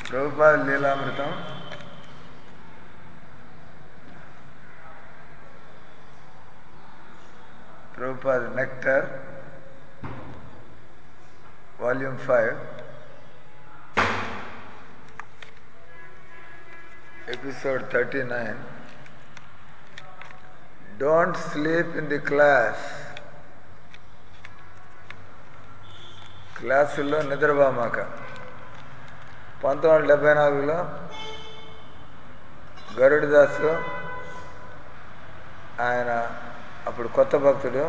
ప్రభుపాద లీలామృతం Prabhupada nectar volume five episode thirty nine don't sleep in the class క్లాసుల్లో నిద్రపోమాక పంతొమ్మిది వందల డెబ్బై నాలుగులో గరుడిదాసు ఆయన అప్పుడు కొత్త భక్తుడు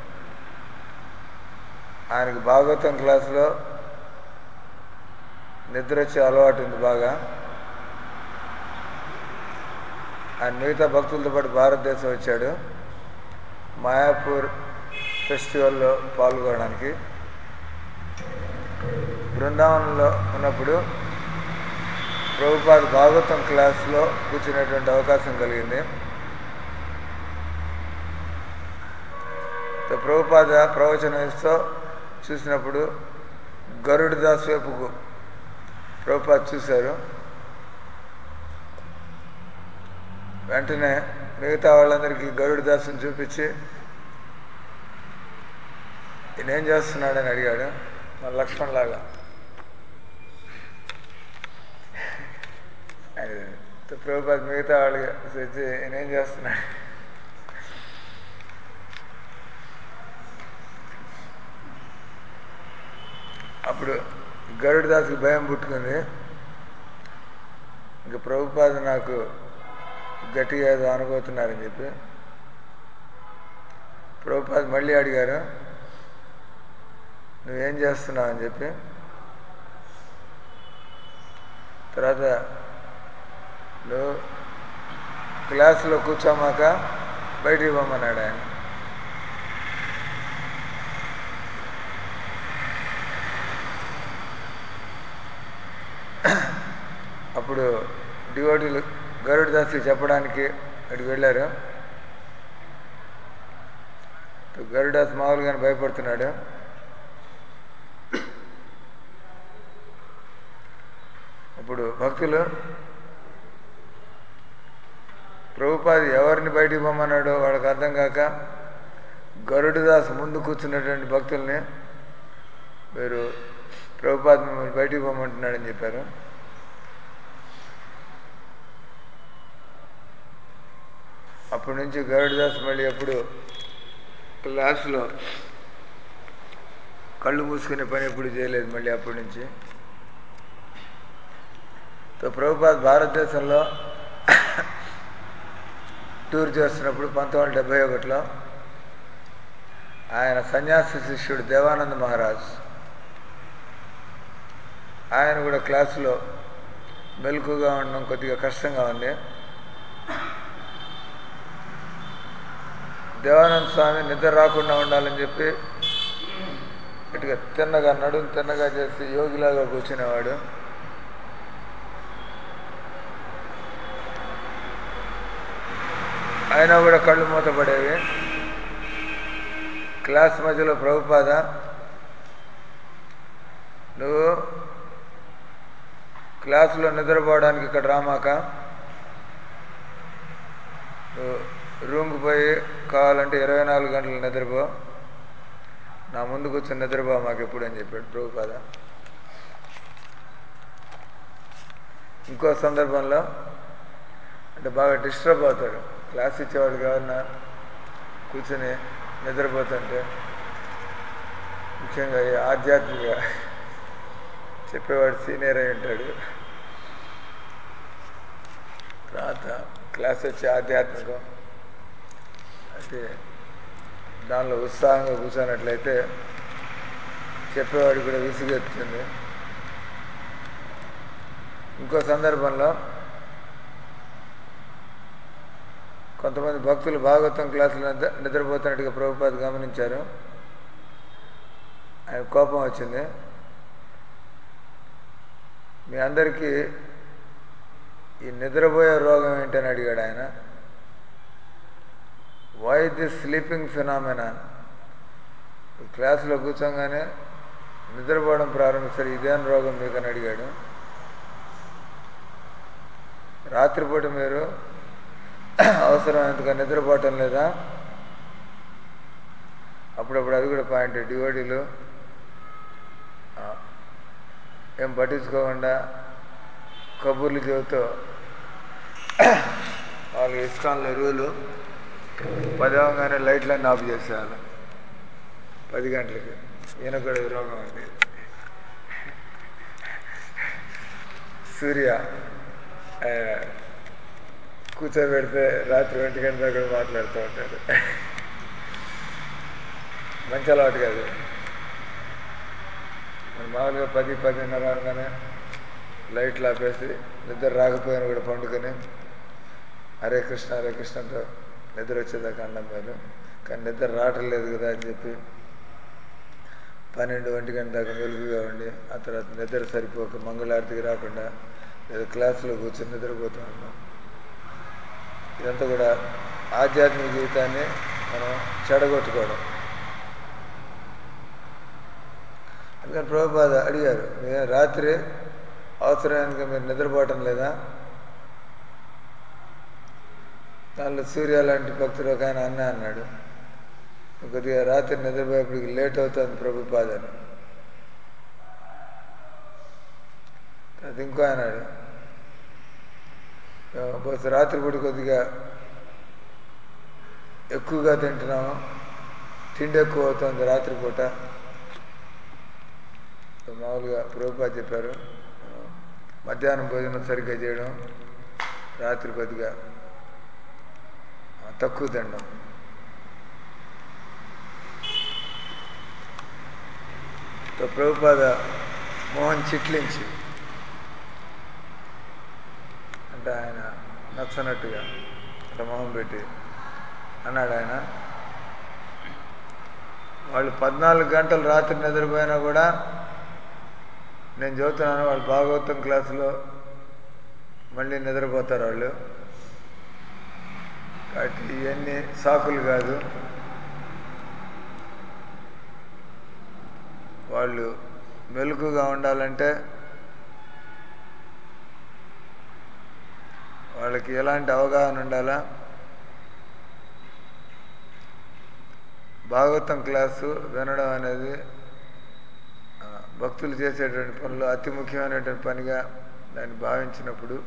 ఆయనకి భాగవతం క్లాసులో నిద్ర వచ్చే అలవాటు ఉంది బాగా ఆయన మిగతా భక్తులతో పాటు భారతదేశం వచ్చాడు మాయాపూర్ ఫెస్టివల్లో పాల్గొనడానికి బృందావనంలో ఉన్నప్పుడు ప్రభుపాద భాగవతం క్లాస్లో కూర్చునేటువంటి అవకాశం కలిగింది ప్రభుపాద ప్రవచనం ఇస్తూ చూసినప్పుడు గరుడిదాస్ వైపుకు ప్రభుపాద చూశారు వెంటనే మిగతా వాళ్ళందరికీ గరుడిదాసుని చూపించి ఈయనేం చేస్తున్నాడని అడిగాడు మన లక్ష్మణ్ లాగా ప్రభుపాద మిగతా వాళ్ళకి వచ్చి ఈయనేం చేస్తున్నాడు అప్పుడు గరుడిదాసుకి భయం పుట్టుకుంది ఇంక ప్రభుపాద నాకు గట్టిగా ఏదో అనుకోతున్నారని చెప్పి ప్రభుపాద మళ్ళీ అడిగారు నువ్వేం చేస్తున్నావు అని చెప్పి తర్వాత నువ్వు క్లాసులో కూర్చోమాక బయటికి పోమన్నాడు ఆయన అప్పుడు డివోటీలు గరుడిదాస్కి చెప్పడానికి అక్కడికి వెళ్ళారు గరుడాస్ మామూలుగానే భయపడుతున్నాడు ఇప్పుడు భక్తులు ప్రభుపాది ఎవరిని బయటికి పొమ్మన్నాడో వాళ్ళకి అర్థం కాక గరుడిదాస్ ముందు కూర్చున్నటువంటి భక్తుల్ని మీరు ప్రభుపాద మిమ్మల్ని బయటికి పొమ్మంటున్నాడని చెప్పారు అప్పటి నుంచి గరుడిదాస్ మళ్ళీ ఎప్పుడు క్లాసులో కళ్ళు మూసుకునే పని ఎప్పుడు చేయలేదు మళ్ళీ అప్పటి నుంచి తో ప్రభుపాద్ భారతదేశంలో టూర్ చేస్తున్నప్పుడు పంతొమ్మిది వందల డెబ్బై ఒకటిలో ఆయన సన్యాసి శిష్యుడు దేవానంద మహారాజ్ ఆయన కూడా క్లాసులో మెలకుగా ఉండడం కొద్దిగా కష్టంగా ఉంది దేవానంద స్వామి నిద్ర రాకుండా ఉండాలని చెప్పి ఇటుగా తిన్నగా నడుము తిన్నగా చేసి యోగిలాగా కూర్చునేవాడు అయినా కూడా కళ్ళు మూతపడేవి క్లాస్ మధ్యలో ప్రభుపాద నువ్వు క్లాసులో నిద్రపోవడానికి ఇక్కడ రామాక నువ్వు రూమ్కి పోయి కావాలంటే ఇరవై నాలుగు గంటలు నిద్రపో నా ముందు కూర్చొని నిద్రపో మాకు ఎప్పుడు అని చెప్పాడు ప్రభుపాద ఇంకో సందర్భంలో అంటే బాగా డిస్టర్బ్ అవుతాడు క్లాస్ ఇచ్చేవాడు కావాలన్నా కూర్చొని నిద్రపోతుంటే ముఖ్యంగా ఈ ఆధ్యాత్మిక చెప్పేవాడు సీనియర్ అయి ఉంటాడు తర్వాత క్లాస్ వచ్చి ఆధ్యాత్మికం అయితే దానిలో ఉత్సాహంగా కూర్చున్నట్లయితే చెప్పేవాడు కూడా విసుగెత్తుంది ఇంకో సందర్భంలో కొంతమంది భక్తులు భాగవతం క్లాసులో నిద్రపోతున్నట్టుగా ప్రభుపాద గమనించారు ఆయన కోపం వచ్చింది మీ అందరికీ ఈ నిద్రపోయే రోగం ఏంటని అడిగాడు ఆయన వై దిస్ స్లీపింగ్ ఫినామినా క్లాసులో కూర్చోగానే నిద్రపోవడం ప్రారంభిస్తారు ఇదేం రోగం మీకు అని అడిగాడు రాత్రిపూట మీరు అవసరమైనంతగా నిద్రపోవటం లేదా అప్పుడప్పుడు అది కూడా పాయింట్ డివోడీలు ఆ, ఏం పట్టించుకోకుండా కబుర్లు చెబుతూ వాళ్ళు ఇస్కాన్లో రూలు పది అవగానే లైట్లన్నీ ఆఫ్ చేసేయాలి పది గంటలకి ఈయన కూడా ఈ రోగం ఉంది సూర్య ఆ, కూర్చోబెడితే రాత్రి ఒంటి గంట దాకా కూడా మాట్లాడుతూ ఉంటారు మంచి అలవాటు కాదు మరి మామూలుగా పది పదిన్నర అనగానే లైట్లు ఆపేసి నిద్ర రాకపోయినా కూడా పండుకొని హరే కృష్ణ హరే కృష్ణతో నిద్ర వచ్చేదాకా అన్నం మీరు కానీ నిద్ర రావటం లేదు కదా అని చెప్పి పన్నెండు ఒంటి గంట దాకా వెలుగుగా ఉండి ఆ తర్వాత నిద్ర సరిపోక మంగళారతికి రాకుండా లేదా క్లాసులో కూర్చొని నిద్రపోతూ ఉన్నాం ఇదంతా కూడా ఆధ్యాత్మిక జీవితాన్ని మనం చెడగొట్టుకోవడం అందుకని ప్రభుపాద అడిగారు "మీరు రాత్రి అవసరానికి మీరు నిద్రపోవటం లేదా దానిలో సూర్య లాంటి భక్తుడు ఒక ఆయన అన్న అన్నాడు కొద్దిగా రాత్రి నిద్రపోయేప్పటికి లేట్ అవుతుంది ప్రభుపాద అని అది ఇంకో అన్నాడు బహుశా రాత్రిపూట కొద్దిగా ఎక్కువగా తింటున్నాము తిండి ఎక్కువ అవుతుంది రాత్రిపూట మామూలుగా ప్రభుపాద చెప్పారు మధ్యాహ్నం భోజనం సరిగ్గా చేయడం రాత్రి కొద్దిగా తక్కువ తినడం తో ప్రభుపాద మోహన్ చిట్లించి అంటే ఆయన నచ్చనట్టుగా అంటే మొహం పెట్టి అన్నాడు ఆయన వాళ్ళు పద్నాలుగు గంటలు రాత్రి నిద్రపోయినా కూడా నేను చదువుతున్నాను వాళ్ళు భాగవతం క్లాసులో మళ్ళీ నిద్రపోతారు వాళ్ళు కాబట్టి ఇవన్నీ సాకులు కాదు వాళ్ళు మెలకుగా ఉండాలంటే వాళ్ళకి ఎలాంటి అవగాహన ఉండాలా భాగవతం క్లాసు వినడం అనేది ఆ, భక్తులు చేసేటువంటి పనులు అతి ముఖ్యమైనటువంటి పనిగా దాన్ని భావించినప్పుడు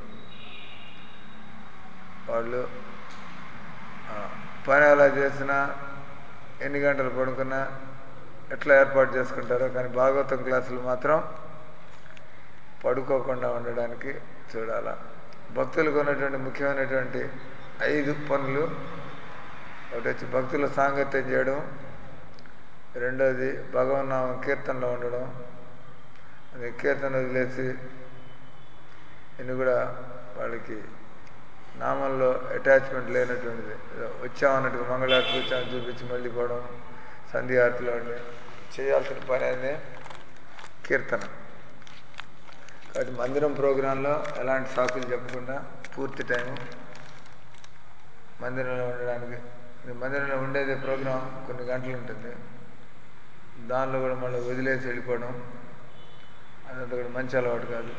వాళ్ళు ఆ, పని ఎలా చేసినా ఎన్ని గంటలు పడుకున్నా ఎట్లా ఏర్పాటు చేసుకుంటారో కానీ భాగవతం క్లాసులు మాత్రం పడుకోకుండా ఉండడానికి చూడాల భక్తులకు ఉన్నటువంటి ముఖ్యమైనటువంటి ఐదు పనులు ఒకటి వచ్చి భక్తుల సాంగత్యం చేయడం రెండోది భగవన్నామం కీర్తనలో ఉండడం అది కీర్తన వదిలేసి ఇన్ని కూడా వాళ్ళకి నామంలో అటాచ్మెంట్ లేనటువంటిది ఏదో వచ్చామన్నట్టుగా మంగళారతి వచ్చామని చూపించి మళ్ళీ పోవడం సంధ్యారతిలో ఉండి చేయాల్సిన పని అనేది కీర్తన కాబట్టి మందిరం ప్రోగ్రాంలో ఎలాంటి సాకులు చెప్పకుండా పూర్తి టైము మందిరంలో ఉండడానికి ఈ మందిరంలో ఉండేది ప్రోగ్రాం కొన్ని గంటలు ఉంటుంది దానిలో కూడా మళ్ళీ వదిలేసి వెళ్ళిపోవడం అదంతా కూడా మంచి అలవాటు కాదు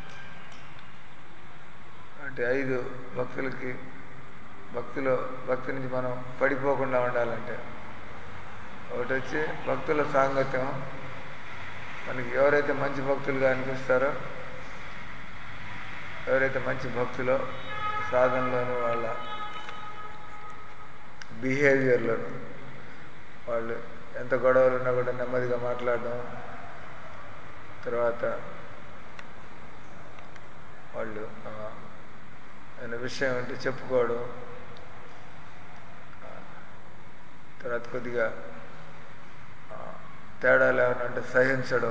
అంటే ఐదు భక్తులకి భక్తిలో భక్తి నుంచి మనం పడిపోకుండా ఉండాలంటే ఒకటి వచ్చి భక్తుల సాంగత్యం మనకి ఎవరైతే మంచి భక్తులుగా అనిపిస్తారో ఎవరైతే మంచి భక్తులో సాధనలోను వాళ్ళ బిహేవియర్లోను వాళ్ళు ఎంత గొడవలు ఉన్నా కూడా నెమ్మదిగా మాట్లాడడం తర్వాత వాళ్ళు ఆ, ఏదైనా విషయం అంటే చెప్పుకోవడం ఆ, తర్వాత కొద్దిగా ఆ, తేడాలు ఏమైనా అంటే సహించడం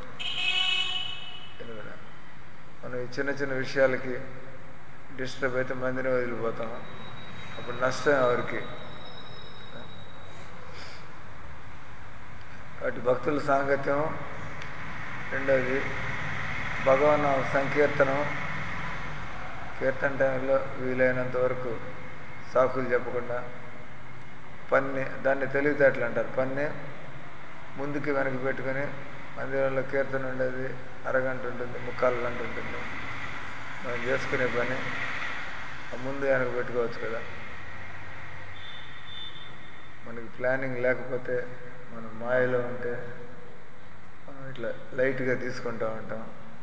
ఇది కూడా మనం ఈ చిన్న చిన్న విషయాలకి డిస్టర్బ్ అయితే మందిని వదిలిపోతాం అప్పుడు నష్టం ఎవరికి కాబట్టి భక్తుల సాంగత్యం రెండోది భగవన్ సంకీర్తనం కీర్తన టైంలో వీలైనంత వరకు సాకులు చెప్పకుండా పన్ని దాన్ని తెలివితేటలు అంటారు పన్ని ముందుకి వెనక్కి పెట్టుకొని మందిరంలో కీర్తన ఉండేది అరగంట ఉంటుంది ముక్కాలు గంట ఉంటుంది మనం చేసుకునే పని ఆ ముందు వెనక పెట్టుకోవచ్చు కదా మనకి ప్లానింగ్ లేకపోతే మనం మాయలో ఉంటే మనం ఇట్లా లైట్గా తీసుకుంటూ ఉంటాం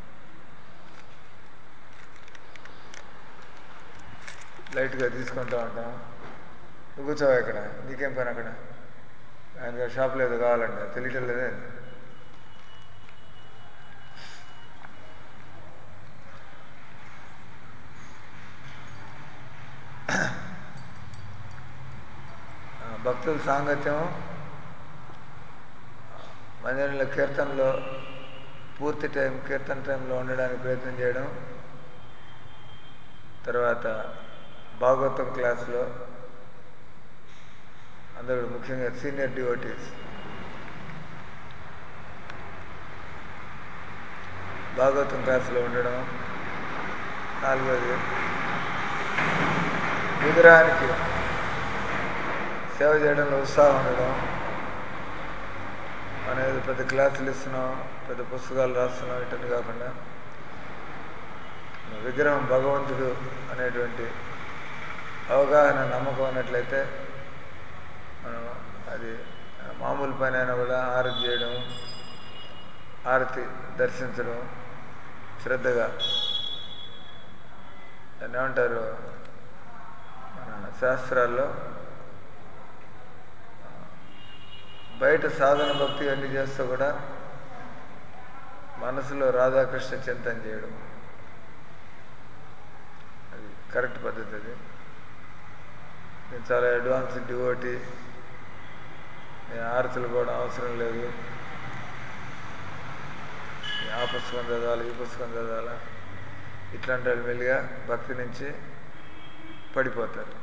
లైట్గా తీసుకుంటూ ఉంటాం నువ్వు కూర్చోవా ఇక్కడ నీకేం పని అక్కడ ఆయన షాప్లో ఏదో కావాలంట తెలియటం లేదే ఆ, భక్తుల సాంగత్యం మందిరంలో కీర్తనలో పూర్తి టైం కీర్తన టైంలో ఉండడానికి ప్రయత్నం చేయడం తర్వాత భాగవతం క్లాస్లో అందరూ ముఖ్యంగా సీనియర్ డివోటీస్ భాగవతం క్లాసులో ఉండడం నాలుగోది విగ్రహానికి సేవ చేయడంలో ఉత్సాహం ఉండడం మనం ఏదో పెద్ద క్లాసులు ఇస్తున్నాం పెద్ద పుస్తకాలు రాస్తున్నాం ఇటని కాకుండా విగ్రహం భగవంతుడు అనేటువంటి అవగాహన నమ్మకం ఉన్నట్లయితే మనం అది మామూలు పని అయినా కూడా ఆరతి చేయడం ఆరతి దర్శించడం శ్రద్ధగా దాన్ని ఏమంటారు మన శాస్త్రాల్లో బయట సాధన భక్తి అన్ని చేస్తూ కూడా మనసులో రాధాకృష్ణ చింతన చేయడం అది కరెక్ట్ పద్ధతి అది నేను చాలా అడ్వాన్స్ డివోటీ నేను ఆరతులు కూడా అవసరం లేదు నేను ఆ పుస్తకం చదవాలి ఈ పుస్తకం చదవాలా ఇట్లాంటి వాళ్ళు మెల్లిగా భక్తి నుంచి పడిపోతారు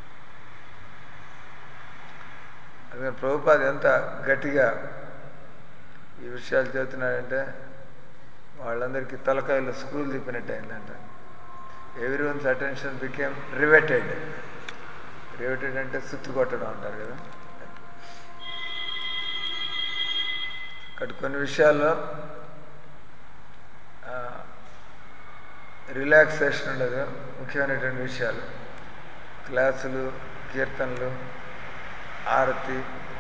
అందుకని ప్రభుపాద ఎంత గట్టిగా ఈ విషయాలు చెబుతున్నాడంటే వాళ్ళందరికీ తలకాయలు స్క్రూలు తిప్పినట్టు అయిందంట everyone's attention became riveted riveted అంటే సుత్తి కొట్టడం అంటారు కదా అక్కడ కొన్ని విషయాల్లో రిలాక్సేషన్ ఉండదు ముఖ్యమైనటువంటి విషయాలు క్లాసులు కీర్తనలు ఆరతి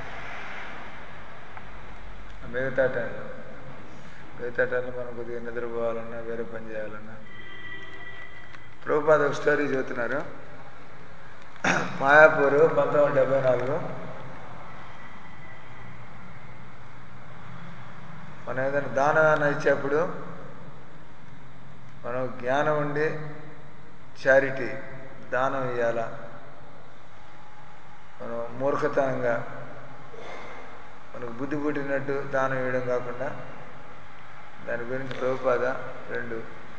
మిగతా టైంలో మిగతా టైంలో మనం కొద్దిగా నిద్రపోవాలన్నా వేరే పని చేయాలన్నా ప్రభుపాద ఒక స్టోరీ చెబుతున్నారు మాయాపూర్ పంతొమ్మిది వందల డెబ్బై నాలుగు మనం ఏదైనా దానం ఏమైనా ఇచ్చేప్పుడు మనం జ్ఞానం ఉండి చారిటీ దానం ఇవ్వాలా మనం మూర్ఖతనంగా మనకు బుద్ధి పుట్టినట్టు దానం ఇవ్వడం కాకుండా దాని గురించి ప్రభుపాద రెండు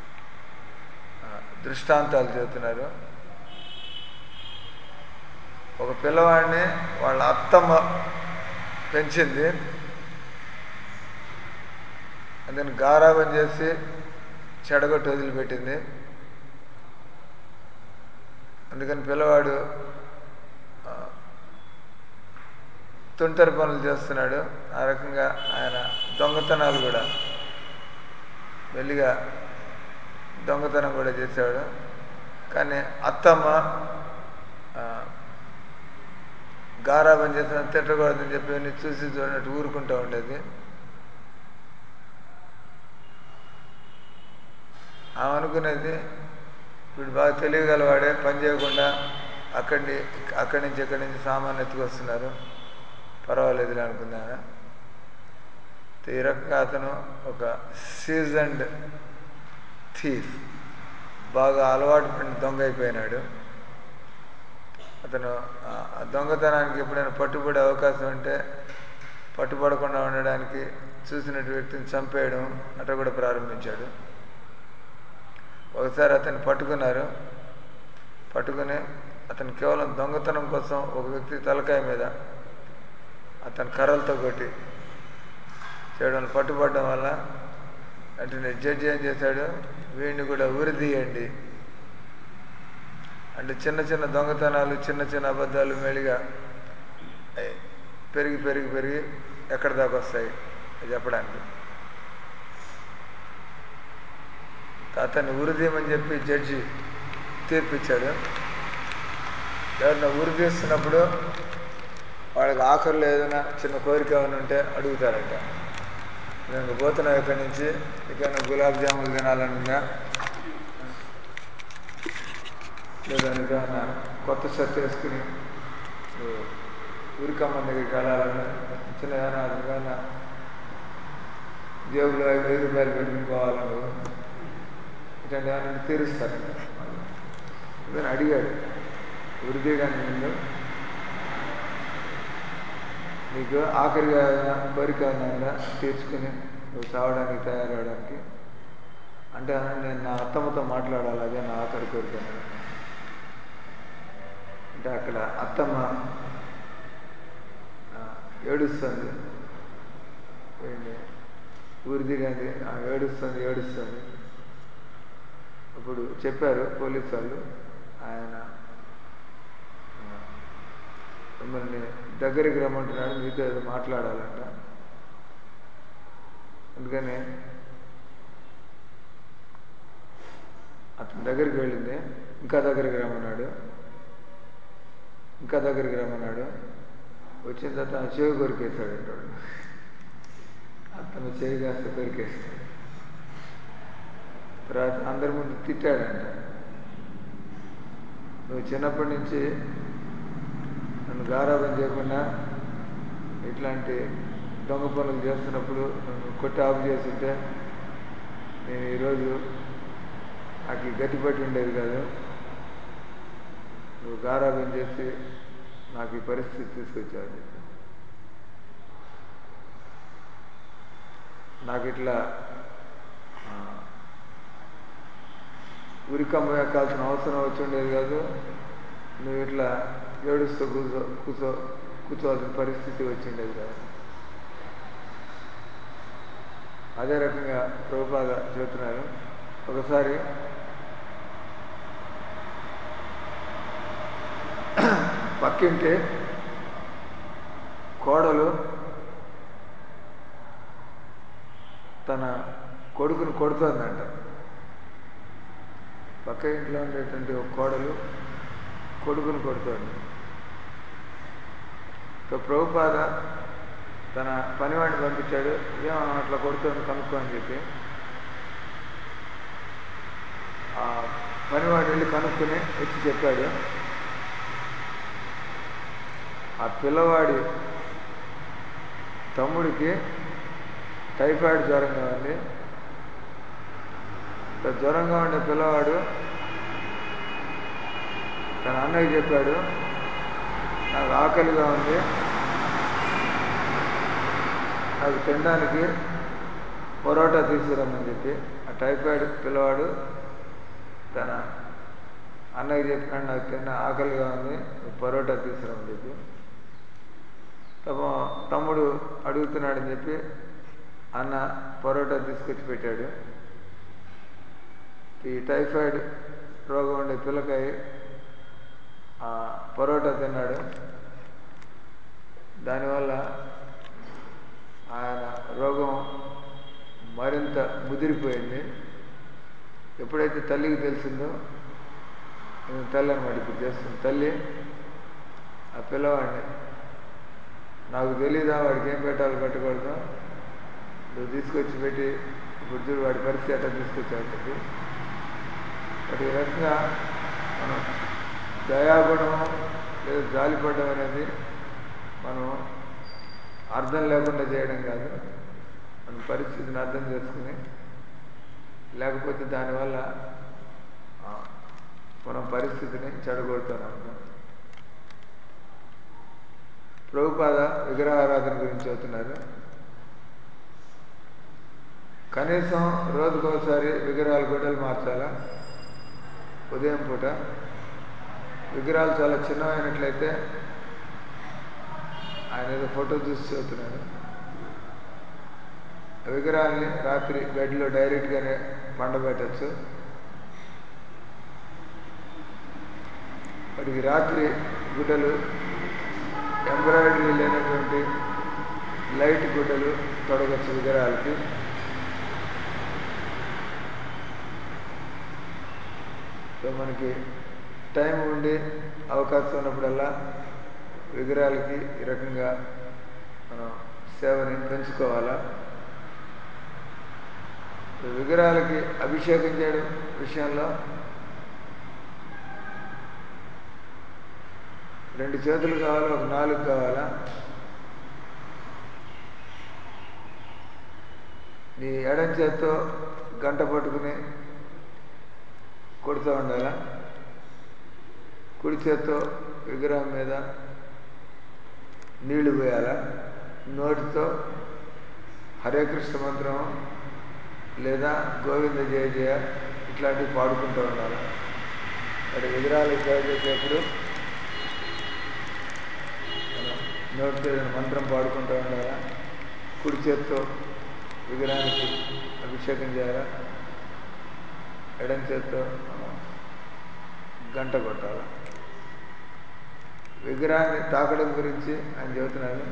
దృష్టాంతాలు చెబుతున్నారు ఒక పిల్లవాడిని వాళ్ళ అత్తమ్మ పెంచింది అందుకని గారాబం చేసి చెడగొట్టి వదిలిపెట్టింది అందుకని పిల్లవాడు తుంటరి పనులు చేస్తున్నాడు ఆ రకంగా ఆయన దొంగతనాలు కూడా మెల్లిగా దొంగతనం కూడా చేసేవాడు కానీ అత్తమ్మ గారాబం చేసిన తిట్టకూడదని చెప్పి చూసి చూడనట్టు ఊరుకుంటూ ఉండేది ఆమె అనుకునేది వీడు బాగా తెలియగలవాడే పని చేయకుండా అక్కడి అక్కడి నుంచి ఇక్కడి నుంచి సామాన్ ఎత్తుకొస్తున్నారు పర్వాలేదులే అనుకున్నాను ఈ రకంగా అతను ఒక సీజన్డ్ థీఫ్ బాగా అలవాటు పడిన దొంగ అయిపోయినాడు అతను ఆ దొంగతనానికి ఎప్పుడైనా పట్టుబడే అవకాశం ఉంటే పట్టుబడకుండా ఉండడానికి చూసినట్టు వ్యక్తిని చంపేయడం అట్లా కూడా ప్రారంభించాడు ఒకసారి అతన్ని పట్టుకున్నారు పట్టుకుని అతను కేవలం దొంగతనం కోసం ఒక వ్యక్తి తలకాయ మీద అతను కర్రలతో కొట్టి చేయడం పట్టుబడడం వల్ల అంటే జడ్జి ఏం చేశాడు వీడిని కూడా ఉరిదీయండి అంటే చిన్న చిన్న దొంగతనాలు చిన్న చిన్న అబద్ధాలు మెల్లిగా పెరిగి పెరిగి పెరిగి ఎక్కడి దాకా వస్తాయి చెప్పడానికి అతన్ని ఉరిదీయమని చెప్పి జడ్జి తీర్పిచ్చాడు ఎవరిన ఉరి తీస్తున్నప్పుడు వాళ్ళకి ఆఖరిలో ఏదైనా చిన్న కోరిక ఏమైనా ఉంటే అడుగుతారంట నేను పోతున్నా ఇక్కడి నుంచి ఇక గులాబ్ జాములు తినాలని ఉందా లేదా ఏదైనా కొత్త షర్ట్ వేసుకుని నువ్వు ఉరికమ్మ దగ్గరికి వెళ్ళాలని చిన్న ఏమైనా ఏమైనా జేబులో ఐదు వెయ్యి రూపాయలు పెట్టుకుని పోవాలను ఇట్లాంటి ఏమైనా తీరుస్తారు నేను అడిగాడు ఉరి తీయడానికి ముందు నీకు ఆఖరిగా ఏదైనా కోరిక ఏమైనా తీర్చుకుని నువ్వు చావడానికి తయారవడానికి అంటే నేను నా అత్తమ్మతో మాట్లాడాలి అదే నా ఆఖరి కోరిక అన్నాడు. అంటే అక్కడ అత్తమ్మ ఆ, ఏడుస్తుంది వీడిని ఊరి దిగంది ఆ, ఏడుస్తుంది ఏడుస్తుంది అప్పుడు చెప్పారు పోలీసు వాళ్ళు ఆయన ఆ, మిమ్మల్ని దగ్గరికి రమ్మంటున్నాడు మీతో ఏదో మాట్లాడాలంట అందుకని అతని దగ్గరికి వెళ్ళింది ఇంకా దగ్గరికి రమ్మన్నాడు ఇంకా దగ్గరికి రమ్మన్నాడు వచ్చిన తర్వాత ఆ చెవి కొరికేశాడు అంటాడు అతను చెవి కాస్త కొరికేస్తాడు తర్వాత అందరి ముందు తిట్టాడంట నువ్వు చిన్నప్పటి నుంచి నన్ను గారాబం చేయకుండా ఇట్లాంటి దొంగ పనులు చేస్తున్నప్పుడు నన్ను కొట్టి ఆపు చేస్తుంటే నేను ఈరోజు నాకు ఈ గతి పట్టి ఉండేది కాదు నువ్వు గారాబం చేసి నాకు ఈ పరిస్థితి తీసుకొచ్చావు అని చెప్పి. నాకు ఇట్లా ఆ, ఉరికమ్మ ఎక్కాల్సిన అవసరం వచ్చి ఉండేది కాదు నువ్వు ఇట్లా ఏడుస్తూ కూర్చో కూర్చో కూర్చోవాల్సిన పరిస్థితి వచ్చిండేది కాదు అదే రకంగా ప్రభుపాద చెబుతున్నారు ఒకసారి పక్కింటి కోడలు తన కొడుకును కొడుతోందంట పక్క ఇంట్లో ఉండేటువంటి ఒక కోడలు కొడుకును కొడుతోంది సో ప్రభుపాద తన పనివాడిని పంపించాడు ఏమో అట్లా కొడుతోంది కనుక్కో అని చెప్పి ఆ పనివాడు వెళ్ళి కనుక్కుని వచ్చి చెప్పాడు ఆ పిల్లవాడి తమ్ముడికి టైఫాయిడ్ జ్వరంగా ఉంది ఇట్లా జ్వరంగా ఉండే పిల్లవాడు తన అన్నయ్య చెప్పాడు నాకు ఆకలిగా ఉంది నాకు తినడానికి పొరోటా తీసుకురమ్మని చెప్పి ఆ టైఫాయిడ్ పిల్లవాడు తన అన్నయ్య చెప్పినాడు నాకు తిన్న ఆకలిగా ఉంది నువ్వు పరోటా తీసుకురమ్మని చెప్పి పాపం తమ్ముడు అడుగుతున్నాడని చెప్పి అన్న పరోటా తీసుకొచ్చి పెట్టాడు ఈ టైఫాయిడ్ రోగం ఉండే పిల్లకాయ ఆ పరోటా తిన్నాడు దానివల్ల ఆయన రోగం మరింత ముదిరిపోయింది ఎప్పుడైతే తల్లికి తెలిసిందో నేను తల్లి అనమాట ఇప్పుడు చేస్తుంది తల్లి ఆ పిల్లవాడిని నాకు తెలీదా వాడికి ఏం పెట్టాలో పెట్టకూడదు నువ్వు తీసుకొచ్చి పెట్టి ఇప్పుడు చూడు వాడి పరిస్థితి ఎట్లా తీసుకొచ్చావు చెప్పి వాటి ఈ రకంగా మనం దయాగుణం లేదా జాలిపడడం అనేది మనం అర్థం లేకుండా చేయడం కాదు మన పరిస్థితిని అర్థం చేసుకుని లేకపోతే దానివల్ల ఆ, మనం పరిస్థితిని చెడగొడుతూనే ఉంటాం ప్రభుపాద విగ్రహారాధన గురించి చెబుతున్నారు కనీసం రోజుకోసారి విగ్రహాల గుడ్డలు మార్చాలా ఉదయం పూట విగ్రహాలు చాలా చిన్నమైనట్లయితే ఆయన ఏదో ఫోటో చూసి చెబుతున్నాడు ఆ విగ్రహాన్ని రాత్రి బెడ్లో డైరెక్ట్గానే పండబెట్టచ్చు వాటికి రాత్రి గుడ్డలు ఎంబ్రాయిడరీ లేనటువంటి లైట్ గుడ్డలు తొడగచ్చు విగ్రహాలకి సో మనకి టైం ఉండి అవకాశం ఉన్నప్పుడల్లా విగ్రహాలకి ఈ రకంగా మనం సేవని పెంచుకోవాలా విగ్రహాలకి అభిషేకం చేయడం విషయంలో రెండు చేతులు కావాలా ఒక నాలుగు కావాలా నీ ఎడం చేత్తో గంట పట్టుకుని కొడుతూ ఉండాలా కుడి చేత్తో విగ్రహం మీద నీళ్లు పోయాలా నోటితో హరే కృష్ణ మంత్రం లేదా గోవింద జయ జయ ఇట్లాంటివి పాడుకుంటూ ఉండాలి మరి విగ్రహాలు సేవ చేసేప్పుడు మనం నోటితో ఏదైనా మంత్రం పాడుకుంటూ ఉండాలా కుడి చేత్తో విగ్రహానికి అభిషేకం చేయాలా ఎడం చేత్తో మనం గంట కొట్టాలి విగ్రహాన్ని తాకడం గురించి ఆయన చెబుతున్నారు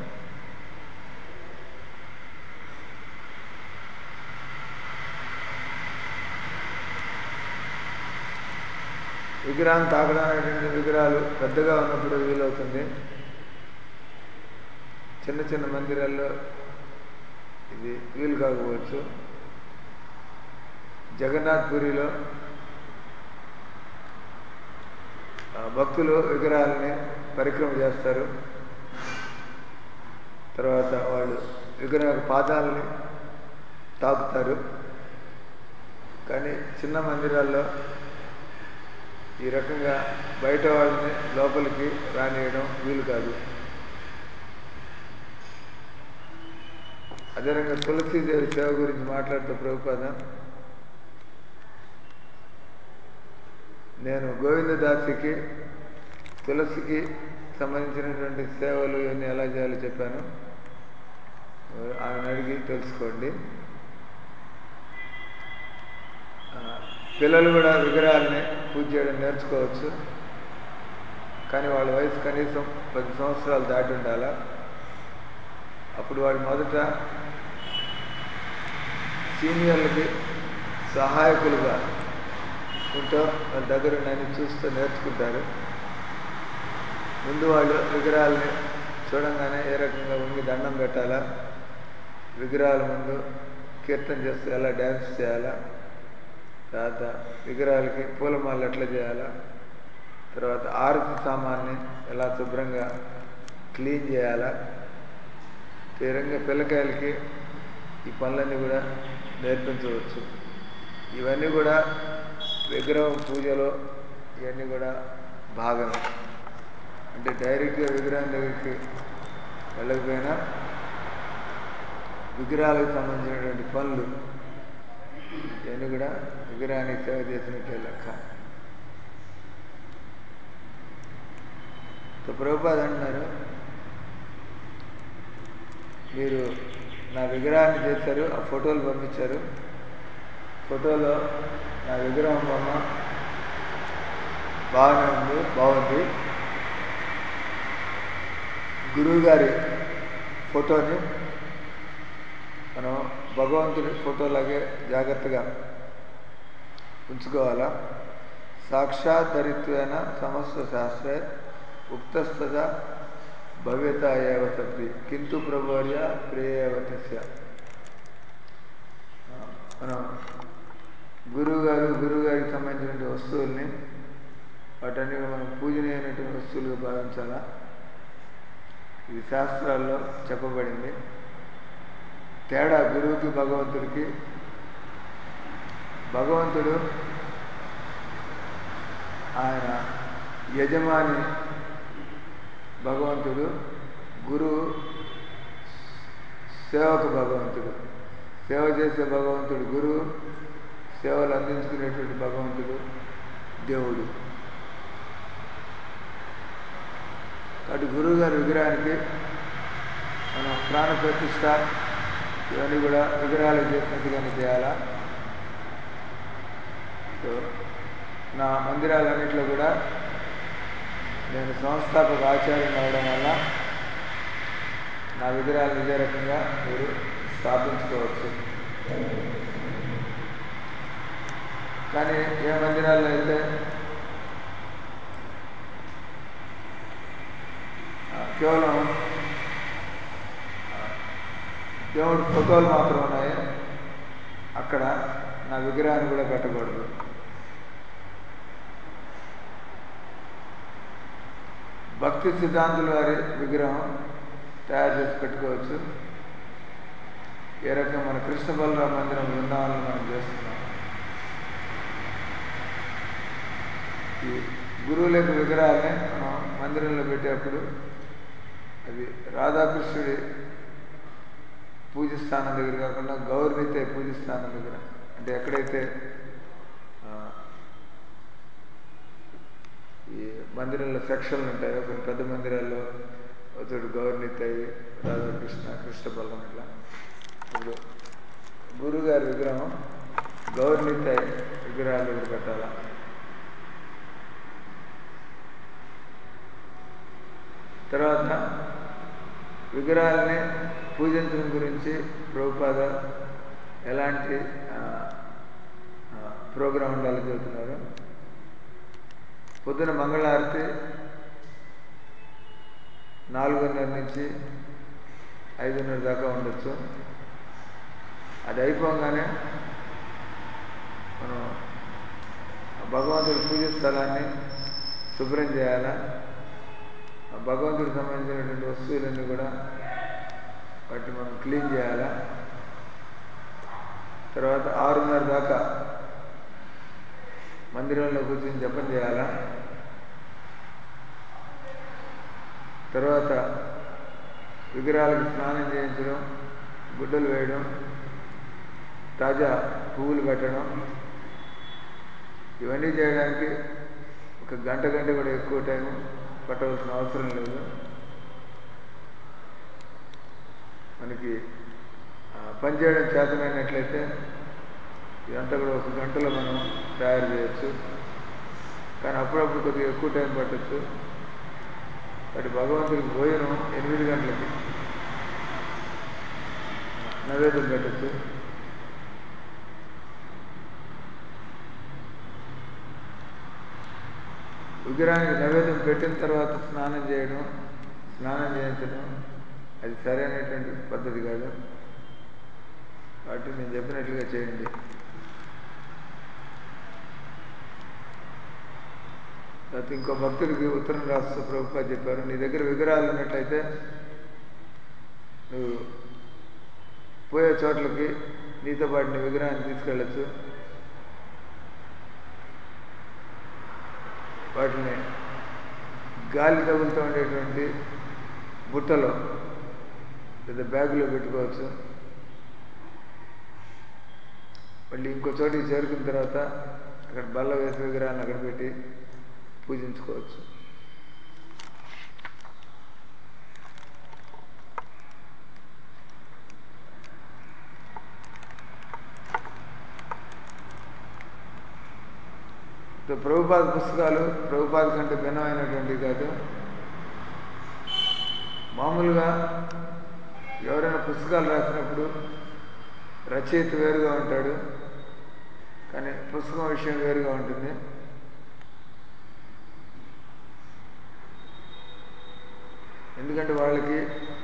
విగ్రహం తాకడం అనేటువంటి విగ్రహాలు పెద్దగా ఉన్నప్పుడు వీలవుతుంది చిన్న చిన్న మందిరాల్లో ఇది వీలు కాకపోవచ్చు జగన్నాథ్ పురిలో ఆ, భక్తులు విగ్రహాలని పరిక్రమ చేస్తారు తర్వాత వాళ్ళు విగ్రహ పాదాలని తాకుతారు కానీ చిన్న మందిరాల్లో ఈ రకంగా బయట వాళ్ళని లోపలికి రానియడం వీలు కాదు అదేవిధంగా తులసీదేవి సేవ గురించి మాట్లాడుతూ ప్రభుపాద నేను గోవిందదాసికి తులసికి సంబంధించినటువంటి సేవలు ఇవన్నీ ఎలా చేయాలో చెప్పాను ఆమెను అడిగి తెలుసుకోండి ఆ, పిల్లలు కూడా విగ్రహాలని పూజ చేయడం నేర్చుకోవచ్చు కానీ వాళ్ళ వయసు కనీసం పది సంవత్సరాలు దాటి ఉండాలా అప్పుడు వాడు మొదట సీనియర్లకి సహాయకులుగా ఉంటూ వాళ్ళ దగ్గర నన్ను చూస్తూ నేర్చుకుంటారు ముందు వాళ్ళు విగ్రహాలని చూడంగానే ఏ రకంగా ఉండి దండం పెట్టాలా విగ్రహాల ముందు కీర్తన చేస్తూ ఎలా డ్యాన్స్ చేయాలా తర్వాత విగ్రహాలకి పూలమాలలు ఎట్లా చేయాలా తర్వాత ఆరతి సామాన్ని ఎలా శుభ్రంగా క్లీన్ చేయాలా ఈ రకంగా పిల్లకాయలకి ఈ పనులన్నీ కూడా నేర్పించవచ్చు ఇవన్నీ కూడా విగ్రహం పూజలో ఇవన్నీ కూడా భాగమే అంటే డైరెక్ట్గా విగ్రహం దగ్గరికి వెళ్ళకపోయినా విగ్రహాలకు సంబంధించినటువంటి పనులు ఇవన్నీ కూడా విగ్రహానికి సేవ చేసినట్టే లెక్క సో ప్రభుపాద్ అంటున్నారు మీరు నా విగ్రహాన్ని చేశారు ఆ ఫోటోలు పంపించారు ఫోటోలో నా విగ్రహం బొమ్మ బాగానే ఉంది బాగుంది గురువు గారి ఫోటోని మనం భగవంతుడి ఫోటోలాగే జాగ్రత్తగా ఉంచుకోవాలా సాక్షాత్తరిత్వేన సమస్త శాస్త్రే ఉక్తస్తద భవ్యత ఏవ తప్పి కింటు ప్రభువర్య ప్రియేవతస్య మనం గురువు గారు గురువు గారికి సంబంధించిన వస్తువుల్ని వాటన్ని మనం పూజనీయమైనటువంటి వస్తువులుగా భావించాలా ఇది శాస్త్రాల్లో చెప్పబడింది తేడా గురువుకి భగవంతుడికి భగవంతుడు ఆయన యజమాని భగవంతుడు గురువు సేవకు భగవంతుడు సేవ చేసే భగవంతుడు గురువు సేవలు అందించుకునేటువంటి భగవంతుడు దేవుడు కాబట్టి గురువు గారి విగ్రహానికి మనం ప్రాణ ప్రతిష్ట ఇవన్నీ కూడా విగ్రహాలు చేసినట్టుగానే చేయాలా సో నా మందిరాలన్నింటిలో కూడా నేను సంస్థాపక ఆచార్యం అవడం వల్ల నా విగ్రహాలు ఇదే రకంగా మీరు స్థాపించుకోవచ్చు కానీ ఏ మందిరాల్లో అయితే కేవలం ఆ, దేవుడి ఫోటోలు మాత్రం ఉన్నాయి అక్కడ నా విగ్రహాన్ని కూడా పెట్టకూడదు భక్తి సిద్ధాంతుల వారి విగ్రహం తయారు చేసి పెట్టుకోవచ్చు ఏ రకంగా మన కృష్ణ బలరామ మందిరం బృందావనం మనం చేస్తున్నాం ఈ గురువుల యొక్క విగ్రహాన్ని మనం మందిరంలో పెట్టేప్పుడు అది రాధాకృష్ణుడి పూజ స్థానం దగ్గర కాకుండా గౌరవితే పూజ స్థానం దగ్గర అంటే ఎక్కడైతే ఆ, ఈ మందిరంలో సెక్షన్లు ఉంటాయో కొన్ని పెద్ద మందిరాల్లో ఒకచోటు గౌరనితాయి రాధాకృష్ణ కృష్ణ బలం ఇట్లా ఇప్పుడు గురుగారి విగ్రహం గౌరనితాయి విగ్రహాల దగ్గర పెట్టాలా తర్వాత విగ్రహాలని పూజించడం గురించి ప్రభుపాద ఎలాంటి ఆ, ఆ, ప్రోగ్రాం ఉండాలో చెబుతున్నారు పొద్దున మంగళారతి నాలుగున్నర నుంచి ఐదున్నర దాకా ఉండొచ్చు అది అయిపోగానే మనం ఆ భగవంతుడి పూజ స్థలాన్ని శుభ్రం చేయాలా ఆ భగవంతుడికి సంబంధించినటువంటి వస్తువులన్నీ కూడా వాటిని మనం క్లీన్ చేయాలా తర్వాత ఆరున్నర దాకా మందిరంలో కూర్చొని జపం చేయాలా తర్వాత విగ్రహాలకు స్నానం చేయించడం గుడ్డలు వేయడం తాజా పువ్వులు పెట్టడం ఇవన్నీ చేయడానికి ఒక గంట గంట కూడా ఎక్కువ టైం పట్టవలసిన అవసరం లేదు మనకి ఆ, పని చేయడం చేతనైనట్లయితే ఇదంతా కూడా ఒక గంటలో మనం తయారు చేయొచ్చు కానీ అప్పుడప్పుడు కొద్దిగా ఎక్కువ టైం పట్టచ్చు బట్ భగవంతుడికి భోజనం ఎనిమిది గంటలకి నైవేద్యం పెట్టచ్చు విగ్రహానికి నైవేద్యం పెట్టిన తర్వాత స్నానం చేయడం స్నానం చేయించడం అది సరైనటువంటి పద్ధతి కాదు కాబట్టి నేను చెప్పినట్లుగా చేయండి లేకపోతే ఇంకో భక్తుడికి ఉత్తరం రాస్తూ ప్రభుత్వ చెప్పారు నీ దగ్గర విగ్రహాలు ఉన్నట్లయితే నువ్వు పోయే చోట్లకి నీతో పాటు నీ విగ్రహాన్ని తీసుకెళ్ళచ్చు వాటిని గాలి తగులుతూ ఉండేటువంటి బుట్టలో లేదా బ్యాగులో పెట్టుకోవచ్చు మళ్ళీ ఇంకో చోటికి చేరుకున్న తర్వాత అక్కడ బల్ల వేసి విగ్రహాన్ని అక్కడ పెట్టి పూజించుకోవచ్చు సో ప్రభుపాద పుస్తకాలు ప్రభుపాద కంటే భిన్నమైనటువంటివి కాదు మామూలుగా ఎవరైనా పుస్తకాలు రాసినప్పుడు రచయిత వేరుగా ఉంటాడు కానీ పుస్తకం విషయం వేరుగా ఉంటుంది ఎందుకంటే వాళ్ళకి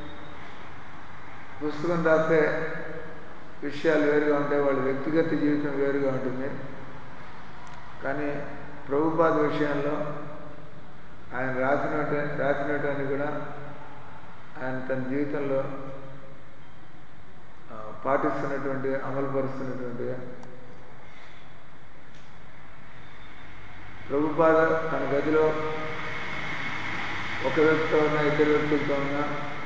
పుస్తకం రాసే విషయాలు వేరుగా ఉంటాయి వాళ్ళ వ్యక్తిగత జీవితం వేరుగా ఉంటుంది కానీ ప్రభుపాద విషయంలో ఆయన రాసినట్టు రాసినటువంటి కూడా ఆయన తన జీవితంలో ఆ, పాటిస్తున్నటువంటి అమలు పరుస్తున్నటువంటి ప్రభుపాద తన గదిలో ఒక వ్యక్తితో ఉన్న ఇద్దరు వ్యక్తులతో ఉన్న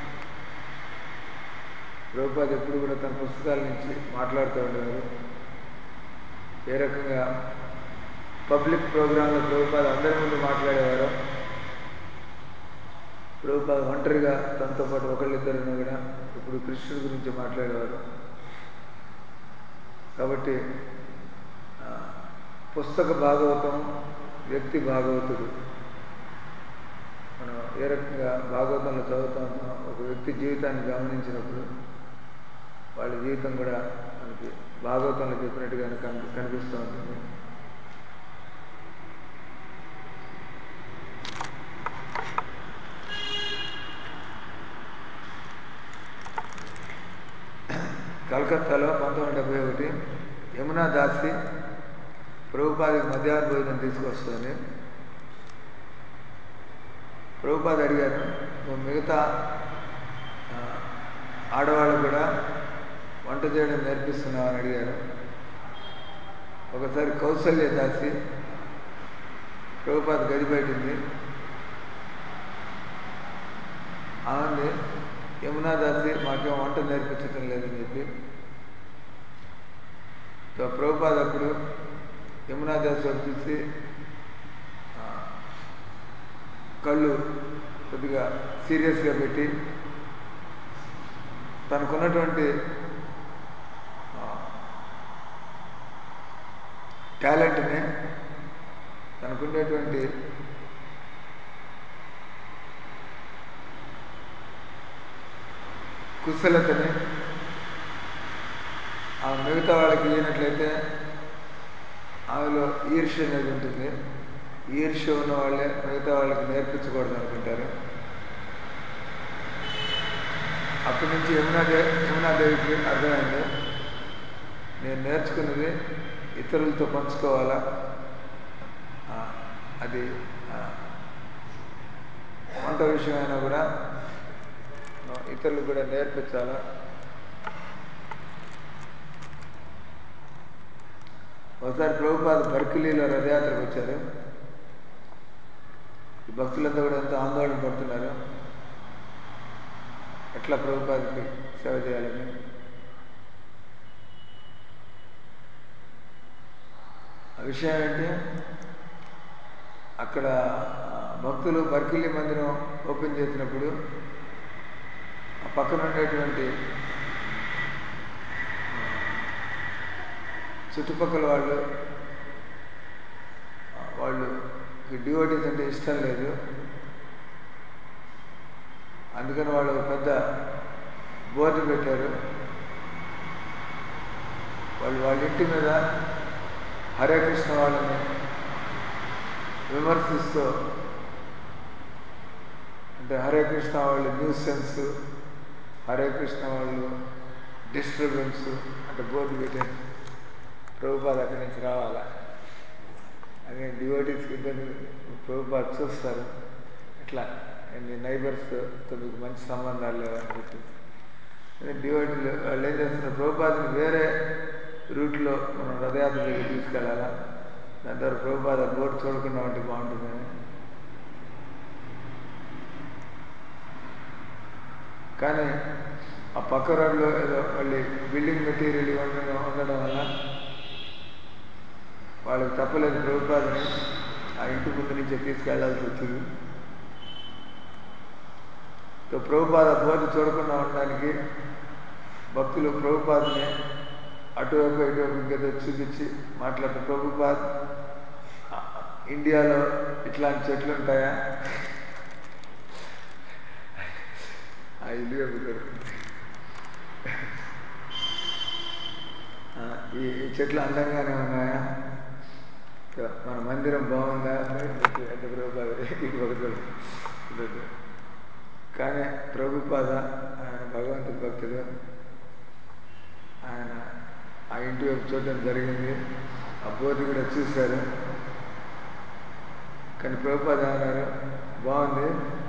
ప్రభుపాద ఎప్పుడు కూడా తన పుస్తకాల నుంచి మాట్లాడుతూ ఉండేవారు ఏ రకంగా పబ్లిక్ ప్రోగ్రాంలో ప్రభుపాద అందరి ముందు మాట్లాడేవారు ప్రభుపాద ఒంటరిగా తనతో పాటు ఒకళ్ళిద్దరిని కూడా ఇప్పుడు కృష్ణుడి గురించి మాట్లాడేవారు కాబట్టి ఆ, పుస్తక భాగవతం వ్యక్తి భాగవతుడు మనం ఏ రకంగా భాగవతంలో చదువుతూ ఉంటాం ఒక వ్యక్తి జీవితాన్ని గమనించినప్పుడు వాళ్ళ జీవితం కూడా మనకి భాగవతంలో చెప్పినట్టుగానే కని కనిపిస్తూ ఉంటుంది కలకత్తాలో పంతొమ్మిది వందల డెబ్బై ఒకటి యమునా దాసి ప్రభుపాదికి మధ్యాహ్న భోజనం తీసుకొస్తుంది ప్రభుపాద అడిగారు నువ్వు మిగతా ఆ, ఆడవాళ్ళు కూడా వంట చేయడం నేర్పిస్తున్నావు అని అడిగారు ఒకసారి కౌసల్య దాసి ప్రభుపాద గది బయట ఉంది ఆమె యమునా దాసి మాకేం వంట నేర్పించటం లేదని చెప్పి సో ప్రభుపాద అప్పుడు యమునా దాసి వచ్చేసి ఆ, కళ్ళు కొద్దిగా సీరియస్గా పెట్టి తనకున్నటువంటి ఆ, టాలెంట్ని తనకుండేటువంటి కుశలతని ఆ మిగతా వాళ్ళకి ఇయ్యనట్లయితే ఆమెలో ఈర్ష్య అనేది ఉంటుంది ఈర్ష్య ఉన్న వాళ్ళే మిగతా వాళ్ళకి నేర్పించకూడదు అనుకుంటారు అప్పటి నుంచి యమునాదే యమునాదేవికి అర్థమైంది నేను నేర్చుకున్నది ఇతరులతో పంచుకోవాలా ఆ, అది ఆ, వంట విషయమైనా కూడా ఆ, ఇతరులకు కూడా నేర్పించాలా ఒకసారి ప్రభుపాద బర్కిలీలో రథయాత్రకు వచ్చారు ఈ భక్తులంతా కూడా ఎంతో ఆందోళన పడుతున్నారు ఎట్లా ప్రభుపాదకి సేవ చేయాలని ఆ విషయం ఏంటి అక్కడ ఆ, భక్తులు బర్కిలి మందిరం ఓపెన్ చేసినప్పుడు ఆ పక్కన ఉండేటువంటి ఆ, చుట్టుపక్కల వాళ్ళు ఆ, వాళ్ళు డివోటీస్ అంటే ఇష్టం లేదు అందుకని వాళ్ళు ఒక పెద్ద బోర్డు పెట్టారు వాళ్ళు వాళ్ళ ఇంటి మీద హరే కృష్ణ వాళ్ళని విమర్శిస్తూ అంటే హరే కృష్ణ వాళ్ళు న్యూస్ సెన్స్ హరే కృష్ణ వాళ్ళు డిస్టర్బెన్స్ అంటే బోర్డు పెట్టారు ప్రభుపాద అక్కడి నుంచి రావాలా అని డివోటీస్కి ఇద్దరు ప్రభుపాద చూస్తారు ఇట్లా మీ నైబర్స్తో మీకు మంచి సంబంధాలు లేవని చెప్పి అదే డివోటీలు వాళ్ళు ఏం చేస్తున్నారు ప్రభుపాదని వేరే రూట్లో మనం రథయాత్ర దగ్గర తీసుకెళ్ళాలా దాని ద్వారా ప్రభుపాద బోర్డు చూడకుండా ఉంటే బాగుంటుందని కానీ ఆ పక్క రోడ్లో ఏదో మళ్ళీ బిల్డింగ్ మెటీరియల్ ఉండడం ఉండడం వల్ల వాళ్ళకి తప్పలేదు ప్రభుపాదని ఆ ఇంటి ముందు నుంచే తీసుకెళ్లాల్సి వచ్చింది సో ప్రభుపాద బోర్డు చూడకుండా ఉండడానికి భక్తులు ప్రభుపాదని అటువైపు ఇటువైపు ఇంకేదో చూపించి మాట్లాడుతూ ప్రభుపాద్ ఆ, ఇండియాలో ఇట్లాంటి చెట్లు ఉంటాయా ఆ ఇల్లు వైపు దొరుకుతుంది ఆ, ఈ ఈ చెట్లు అందంగానే ఉన్నాయా సో మన మందిరం బాగుందా అంటే ప్రభుపాద ఇటు ఒక దొరుకుతుంది కానీ ప్రభుపాద ఆయన భగవంతుడి భక్తుడు ఆయన ఆ ఇంటి వైపు చూడడం జరిగింది ఆ బోర్డు కూడా చూశారు కానీ ప్రభుపాద అన్నారు బాగుంది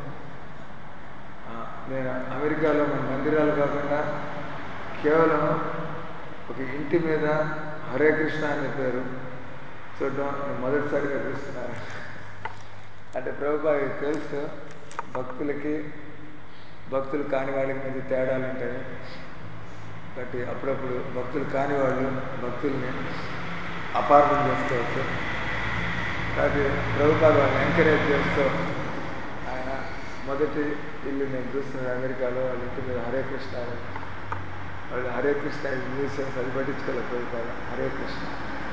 ఆ, నేను అమెరికాలో మన మందిరాలు కాకుండా కేవలం ఒక ఇంటి మీద హరే కృష్ణ అనే పేరు చూడడం నేను మొదటిసారిగా చూస్తున్నాను అంటే ప్రభుపాదకి తెలుసు భక్తులకి భక్తులు కాని వాళ్ళకి మధ్య తేడాలు ఉంటాయి కాబట్టి అప్పుడప్పుడు భక్తులు కాని వాళ్ళు భక్తుల్ని అపార్థం చేసుకోవచ్చు కాబట్టి ప్రభుపాద వాళ్ళని ఎంకరేజ్ చేస్తూ ఆయన మొదటి ఇల్లు నేను చూస్తున్నాను అమెరికాలో వాళ్ళ ఇంటి మీద హరే కృష్ణ అని. వాళ్ళు హరే కృష్ణ మ్యూజియంస్ అది పట్టించుకోలేదు ప్రభుపాద హరే కృష్ణ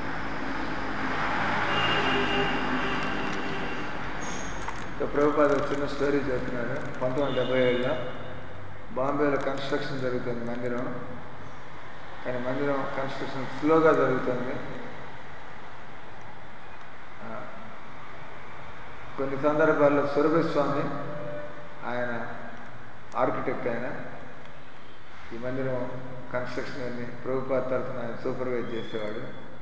సో ప్రభుపాద ఒక చిన్న స్టోరీ చెప్తున్నాడు పంతొమ్మిది వందల డెబ్బై ఏడులో బాంబేలో కన్స్ట్రక్షన్ జరుగుతుంది మందిరం కానీ మందిరం కన్స్ట్రక్షన్ స్లోగా జరుగుతుంది ఆ, కొన్ని సందర్భాల్లో సురభి స్వామి ఆయన ఆర్కిటెక్ట్ ఆయన ఈ మందిరం కన్స్ట్రక్షన్ అన్ని ప్రభుపాద తరఫున ఆయన సూపర్వైజ్ చేసేవాడు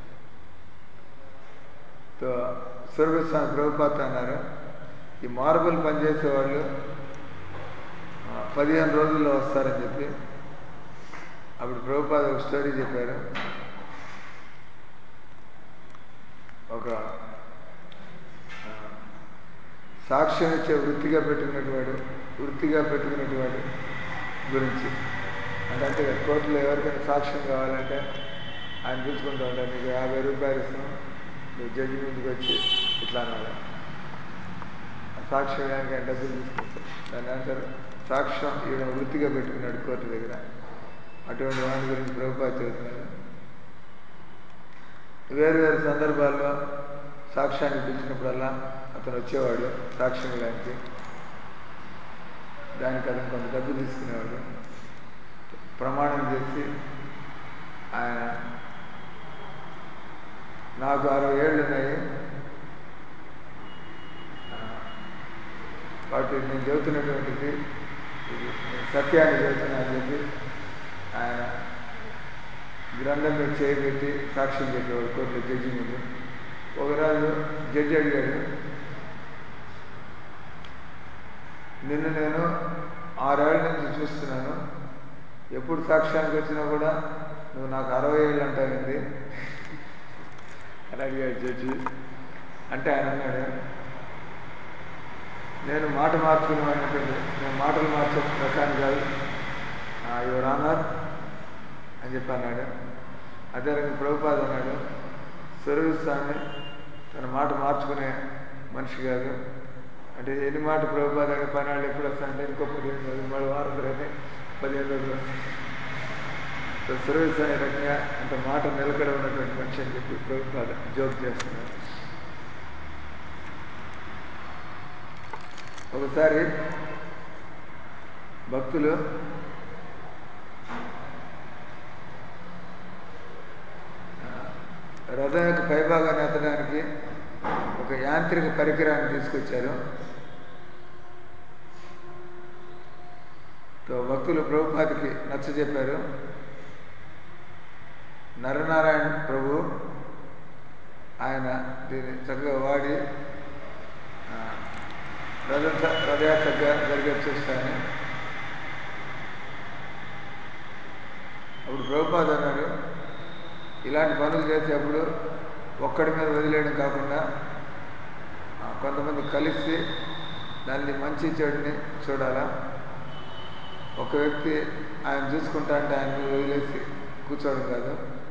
తో స్వామి ప్రభుపాత అన్నారు ఈ మార్బుల్ పనిచేసేవాళ్ళు ఆ, పదిహేను రోజుల్లో వస్తారని చెప్పి అప్పుడు ప్రభుపాద ఒక స్టోరీ చెప్పారు ఒక ఆ, సాక్ష్యం ఇచ్చే వృత్తిగా పెట్టుకున్నటువంటి వృత్తిగా పెట్టుకున్నటువంటి గురించి అంటే అంటే కోర్టులో ఎవరికైనా సాక్ష్యం కావాలంటే ఆయన పిలుచుకుంటూ ఉంటాడు నీకు యాభై రూపాయలు ఇస్తాం నువ్వు జడ్జి ముందుకు వచ్చి ఇట్లా అన్నాడు ఆ సాక్ష్యం వేయడానికి ఆయన డబ్బులు తీసుకుంటాడు దాని అంటారు సాక్ష్యం ఈయన వృత్తిగా పెట్టుకున్నాడు కోర్టు దగ్గర అటువంటి వాడి గురించి ప్రభుపాద చెబుతున్నాడు వేరు వేరు సందర్భాల్లో సాక్ష్యాన్ని పిలిచినప్పుడల్లా అతను వచ్చేవాడు సాక్ష్యం ఇవ్వడానికి దానికి అతను కొంత డబ్బు తీసుకునేవాడు ప్రమాణం చేసి ఆయన నాకు అరవై ఏళ్ళు ఉన్నాయి ఆ, కాబట్టి నేను చెబుతున్నటువంటిది ఇది నేను సత్యాన్ని చెబుతున్నా అని చెప్పి ఆయన గ్రంథం మీద చేయబెట్టి సాక్ష్యం చెప్పేవాడు కోర్టు జడ్జి ముందు ఒకరాజు జడ్జి అడిగాడు నిన్ను నేను ఆరేళ్ల నుంచి చూస్తున్నాను ఎప్పుడు సాక్ష్యానికి వచ్చినా కూడా నువ్వు నాకు అరవై ఏళ్ళు అంటావింది అని అడిగాడు జడ్జి అంటే ఆయన అన్నాడు నేను మాట మార్చుకునేవాడినటువంటి నేను మాటలు మార్చే రకాన్ని కాదు యువర్ ఆనర్ అని చెప్పి అన్నాడు అదే రకంగా ప్రభుపాద అన్నాడు స్వరూపిస్తాన్ని తన మాట మార్చుకునే మనిషి కాదు అంటే ఎన్ని మాట ప్రభుపాద అంటే పన్నాళ్ళు ఎప్పుడు వస్తాయంటే ఇంకో పదిహేను రోజులు మళ్ళీ వారం తర్వాత పదిహేను రోజులు సో సర్వీస్ అనే రకంగా అంత మాట నిలకడ ఉన్నటువంటి మనిషి అని చెప్పి ప్రభుపాద జోక్ చేస్తున్నారు ఒకసారి భక్తులు ఆ, రథం యొక్క పైభాగాన్ని ఎత్తడానికి ఒక యాంత్రిక పరికరాన్ని తీసుకొచ్చారు తో భక్తులు ప్రభుపాదికి నచ్చ చెప్పారు నరనారాయణ ప్రభు ఆయన దీన్ని చక్కగా వాడి ఆ, రథ రథయాత్రగా జరిగే చూస్తాను అప్పుడు ప్రభుపాద అన్నాడు ఇలాంటి పనులు చేసేటప్పుడు ఒక్కడి మీద వదిలేయడం కాకుండా ఆ, కొంతమంది కలిసి దాన్ని మంచి చెడుని చూడాలా ఒక వ్యక్తి ఆయన చూసుకుంటా అంటే ఆయన మీద వదిలేసి కూర్చోవడం కాదు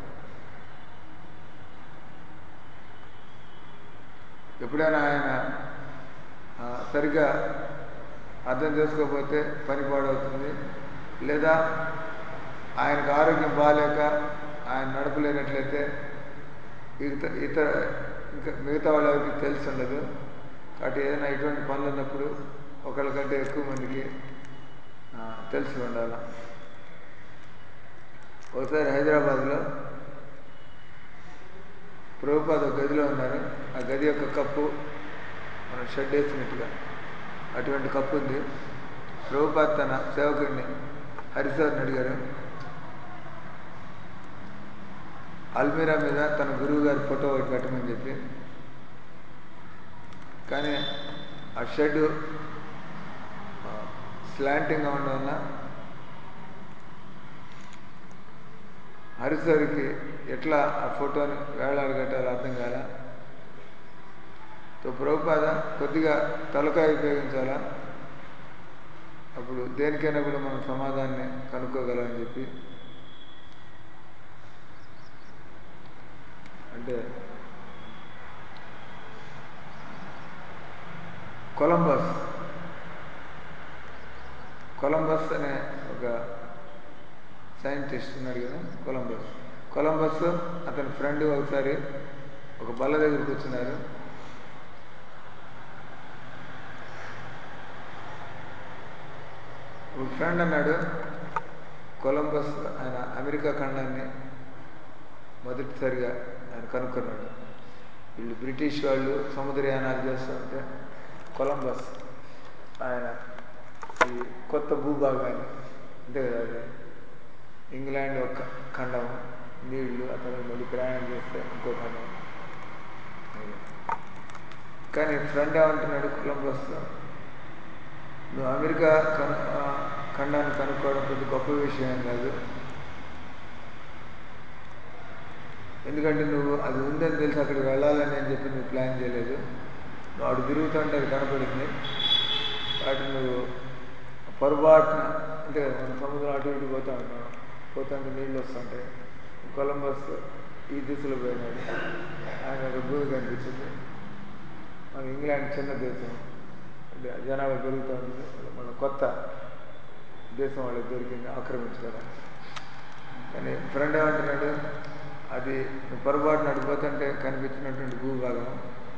ఎప్పుడైనా ఆయన ఆ, సరిగ్గా అర్థం చేసుకోకపోతే పని పాడవుతుంది లేదా ఆయనకు ఆరోగ్యం బాగాలేక ఆయన నడపలేనట్లయితే ఇతర ఇతర ఇంకా మిగతా వాళ్ళ ఎవరికి తెలిసి ఉండదు కాబట్టి ఏదైనా ఇటువంటి పనులు ఉన్నప్పుడు ఒకళ్ళకంటే ఎక్కువ మందికి ఆ, తెలిసి ఉండాలి ఒకసారి హైదరాబాద్లో ప్రభుపాద ఒక గదిలో ఉన్నారు ఆ గది యొక్క కప్పు మనం షెడ్ వేసినట్టుగా అటువంటి కప్పు ఉంది ప్రభుపాద తన సేవకుడిని హరిసార్ని అడిగారు అల్మీరా మీద తన గురువు గారి ఫోటో ఒకటి పెట్టమని చెప్పి కానీ ఆ షెడ్ స్లాంటింగ్గా ఉండడం వల్ల హరిసారికి ఎట్లా ఆ ఫోటోని వేలాడు కట్టాలో అర్థం కాల తో ప్రభుపాద కొద్దిగా తలకాయ ఉపయోగించాలా అప్పుడు దేనికైనా కూడా మనం సమాధానాన్ని కనుక్కోగలమని చెప్పి అంటే కొలంబస్ కొలంబస్ అనే ఒక సైంటిస్ట్ ఉన్నాడు కదా కొలంబస్ కొలంబస్ అతని ఫ్రెండ్ ఒకసారి ఒక బల్ల దగ్గర కూర్చున్నారు ఒక ఫ్రెండ్ అన్నాడు కొలంబస్ ఆయన అమెరికా ఖండాన్ని మొదటిసారిగా ఆయన కనుక్కున్నాడు వీళ్ళు బ్రిటిష్ వాళ్ళు సముద్రయానాలు చేస్తుంటే కొలంబస్ ఆయన ఈ కొత్త భూభాగాన్ని అంతే కదా అది ఇంగ్లాండ్ ఒక ఖండం నీళ్లు ఆ తర్వాత మళ్ళీ ప్రయాణం చేస్తే ఇంకో ఖండం ఇది. కానీ ఫ్రెండ్ ఏమంటున్నాడు కొలంబస్ నువ్వు అమెరికా కను ఆ, ఖండాన్ని కనుక్కోవడం పెద్ద గొప్ప విషయం ఏం కాదు ఎందుకంటే నువ్వు అది ఉందని తెలిసి అక్కడికి వెళ్ళాలని అని చెప్పి నువ్వు ప్లాన్ చేయలేదు నువ్వు అటు తిరుగుతుంటే అది కనపడింది వాటిని నువ్వు పొరపాటున అంటే మన సముద్రం అటు ఇటు పోతా ఉంటాం పోతుంటే నీళ్ళు వస్తుంటాయి కొలంబస్ ఈ దిశలో పోయినాడు ఆయన ఒక భూమి కనిపించింది మన ఇంగ్లాండ్ చిన్న దేశం అంటే జనాభా పెరుగుతూ ఉంటుంది మన కొత్త దేశం వాళ్ళకి దొరికింది ఆక్రమించుకోవడానికి కానీ ఫ్రెండ్ ఏమంటున్నాడు అది నువ్వు పొరపాటున అడిగిపోతుంటే కనిపించినటువంటి భూభాగం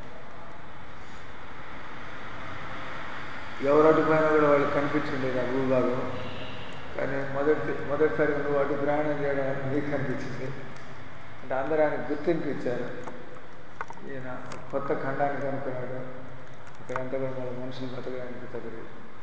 ఎవరు అడ్డుపోయినా కూడా వాళ్ళకి కనిపించిండేది ఆ భూభాగం కానీ మొదటి మొదటిసారి నువ్వు అటు ప్రయాణం చేయడం వల్ల నీకు కనిపించింది అంటే అందరూ ఆయన గుర్తింపు ఇచ్చారు ఈయన కొత్త ఖండాన్ని కనుక్కున్నాడు ఇక్కడంతా కూడా మన మనుషులు బతకడానికి తగ్గదు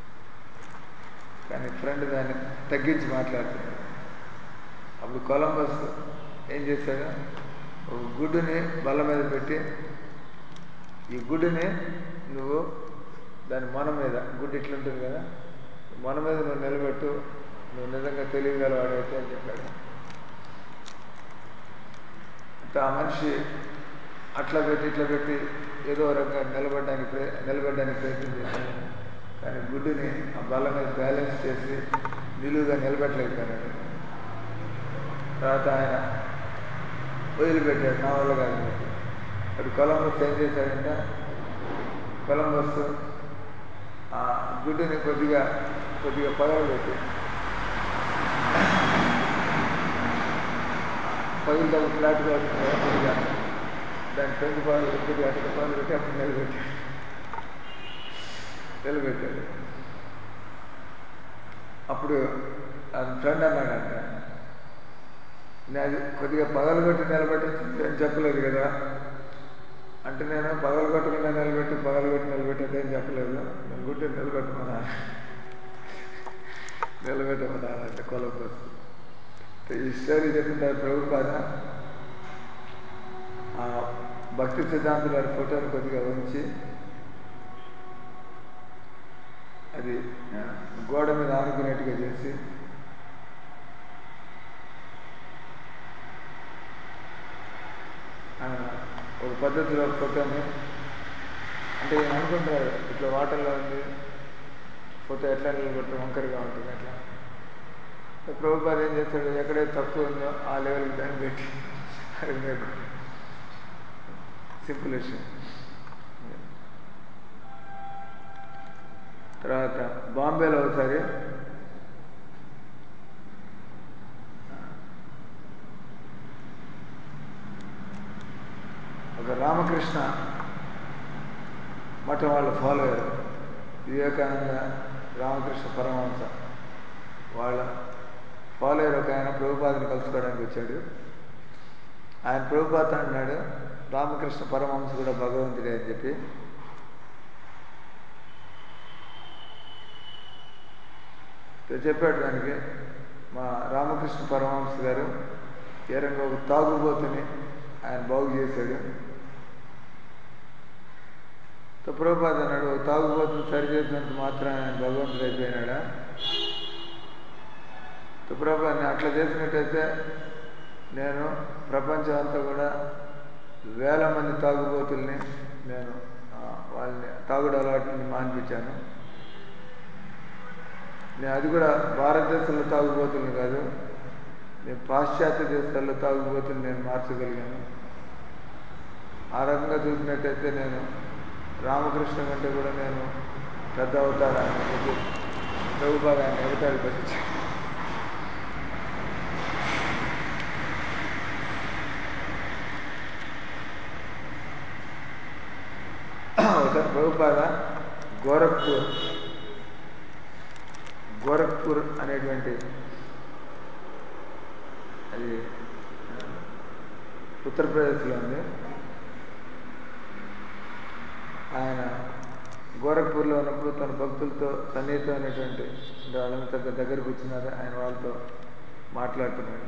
కానీ ఫ్రెండ్ దాన్ని తగ్గించి మాట్లాడుతున్నాడు అప్పుడు కొలంబస్ ఏం చేశాడు ఒక గుడ్డుని బల్ల మీద పెట్టి ఈ గుడ్డుని నువ్వు దాని మొన మీద గుడ్డు ఇట్లుంటుంది కదా మొన మీద నువ్వు నిలబెట్టు నువ్వు నిజంగా తెలియగలవాడైతే అని చెప్పాడు అంటే ఆ మనిషి అట్లా పెట్టి ఇట్లా పెట్టి ఏదో రకంగా నిలబడడానికి ప్రయ నిలబడడానికి ప్రయత్నం చేశాడు కానీ గుడ్డుని ఆ బల్ల మీద బ్యాలెన్స్ చేసి నిలువుగా నిలబెట్టలేకపోయినాడు తర్వాత ఆయన వదిలిపెట్టాడు నా వల్ల కాదు అని చెప్పి. అప్పుడు కొలంబస్ ఏం చేశాడంటే కొలంబస్ ఆ గుడ్డుని కొద్దిగా కొద్దిగా పగలబెట్టి పగిలితే ఫ్లాట్గా వచ్చింది కదా కొద్దిగా దాని పెంకు పాలు కొద్దిగా అటు పాలు పెట్టి అప్పుడు నిలబెట్టాడు నిలబెట్టాడు అప్పుడు ఆ ఫ్రెండ్ అన్నాడంట నేను కొద్దిగా పగలగొట్టి నిలబెట్టచ్చు నేను చెప్పలేదు కదా అంటే నేను పగలగొట్టకుండా నిలబెట్టి పగలగొట్టి నిలబెట్టేది ఏం చెప్పలేదు నేను గుడ్డి నిలబెట్టమన్నా నిలబెట్టమన్నానంటే కొలంబస్ ఈ స్టోరీ చెప్పింటారు ప్రభుపాద ఆ భక్తి సిద్ధాంత గారి ఫోటోని కొద్దిగా ఉంచి అది ఆ, గోడ మీద ఆనుకునేట్టుగా చేసి ఆయన ఒక పద్ధతిలో ఫోటోని అంటే ఈయన అనుకుంటారు ఇట్లా వాటర్లో ఉంది ఫోటో ఎట్లా నిలబెడితే వంకరగా ఉంటుంది అట్లా ప్రభుపాద ఏం చేస్తాడు ఎక్కడైతే తక్కువ ఉందో ఆ లెవెల్కి దాన్ని పెట్టి అది మీకు సింపుల్ విషయం తర్వాత బాంబేలో ఒకసారి ఒక రామకృష్ణ మఠం వాళ్ళు ఫాలో అయ్యారు వివేకానంద రామకృష్ణ పరమహంస వాళ్ళ ఫాలో అయ్యారు ఒక ఆయన ప్రభుపాదని కలుసుకోవడానికి వచ్చాడు ఆయన ప్రభుపాత అన్నాడు రామకృష్ణ పరమహంస కూడా భగవంతుడే అని చెప్పి తో చెప్పాడు దానికి మా రామకృష్ణ పరమహంస గారు ఏ రంగా ఒక తాగుబోతుని ఆయన బాగు చేశాడు తో ప్రభుపాద అన్నాడు ఒక తాగుబోతుని సరి చేసినంత మాత్రం ఆయన భగవంతుడు అయిపోయినాడా తో ప్రభుపాద అట్లా చేసినట్టయితే నేను ప్రపంచం అంతా కూడా వేల మంది తాగుబోతుల్ని నేను ఆ, వాళ్ళని తాగుడు అలవాటుని మాన్పించాను నేను అది కూడా భారతదేశంలో తాగుబోతుల్ని కాదు నేను పాశ్చాత్య దేశాల్లో తాగుబోతులు నేను మార్చగలిగాను ఆ రకంగా చూసినట్టయితే నేను రామకృష్ణ కంటే కూడా నేను పెద్ద అవుతానని చెప్పి ప్రభుపాద ఆయన ఎగతాళి పరిచాను ఒకసారి ప్రభుపాద గోరఖ్పూర్ గోరఖ్పూర్ అనేటువంటి అది ఆ, ఉత్తరప్రదేశ్లో ఉంది ఆయన గోరఖ్పూర్లో ఉన్నప్పుడు తన భక్తులతో సన్నిహితమైనటువంటి అంటే వాళ్ళంతా దగ్గర దగ్గర కూర్చున్నారు ఆయన వాళ్ళతో మాట్లాడుతున్నాడు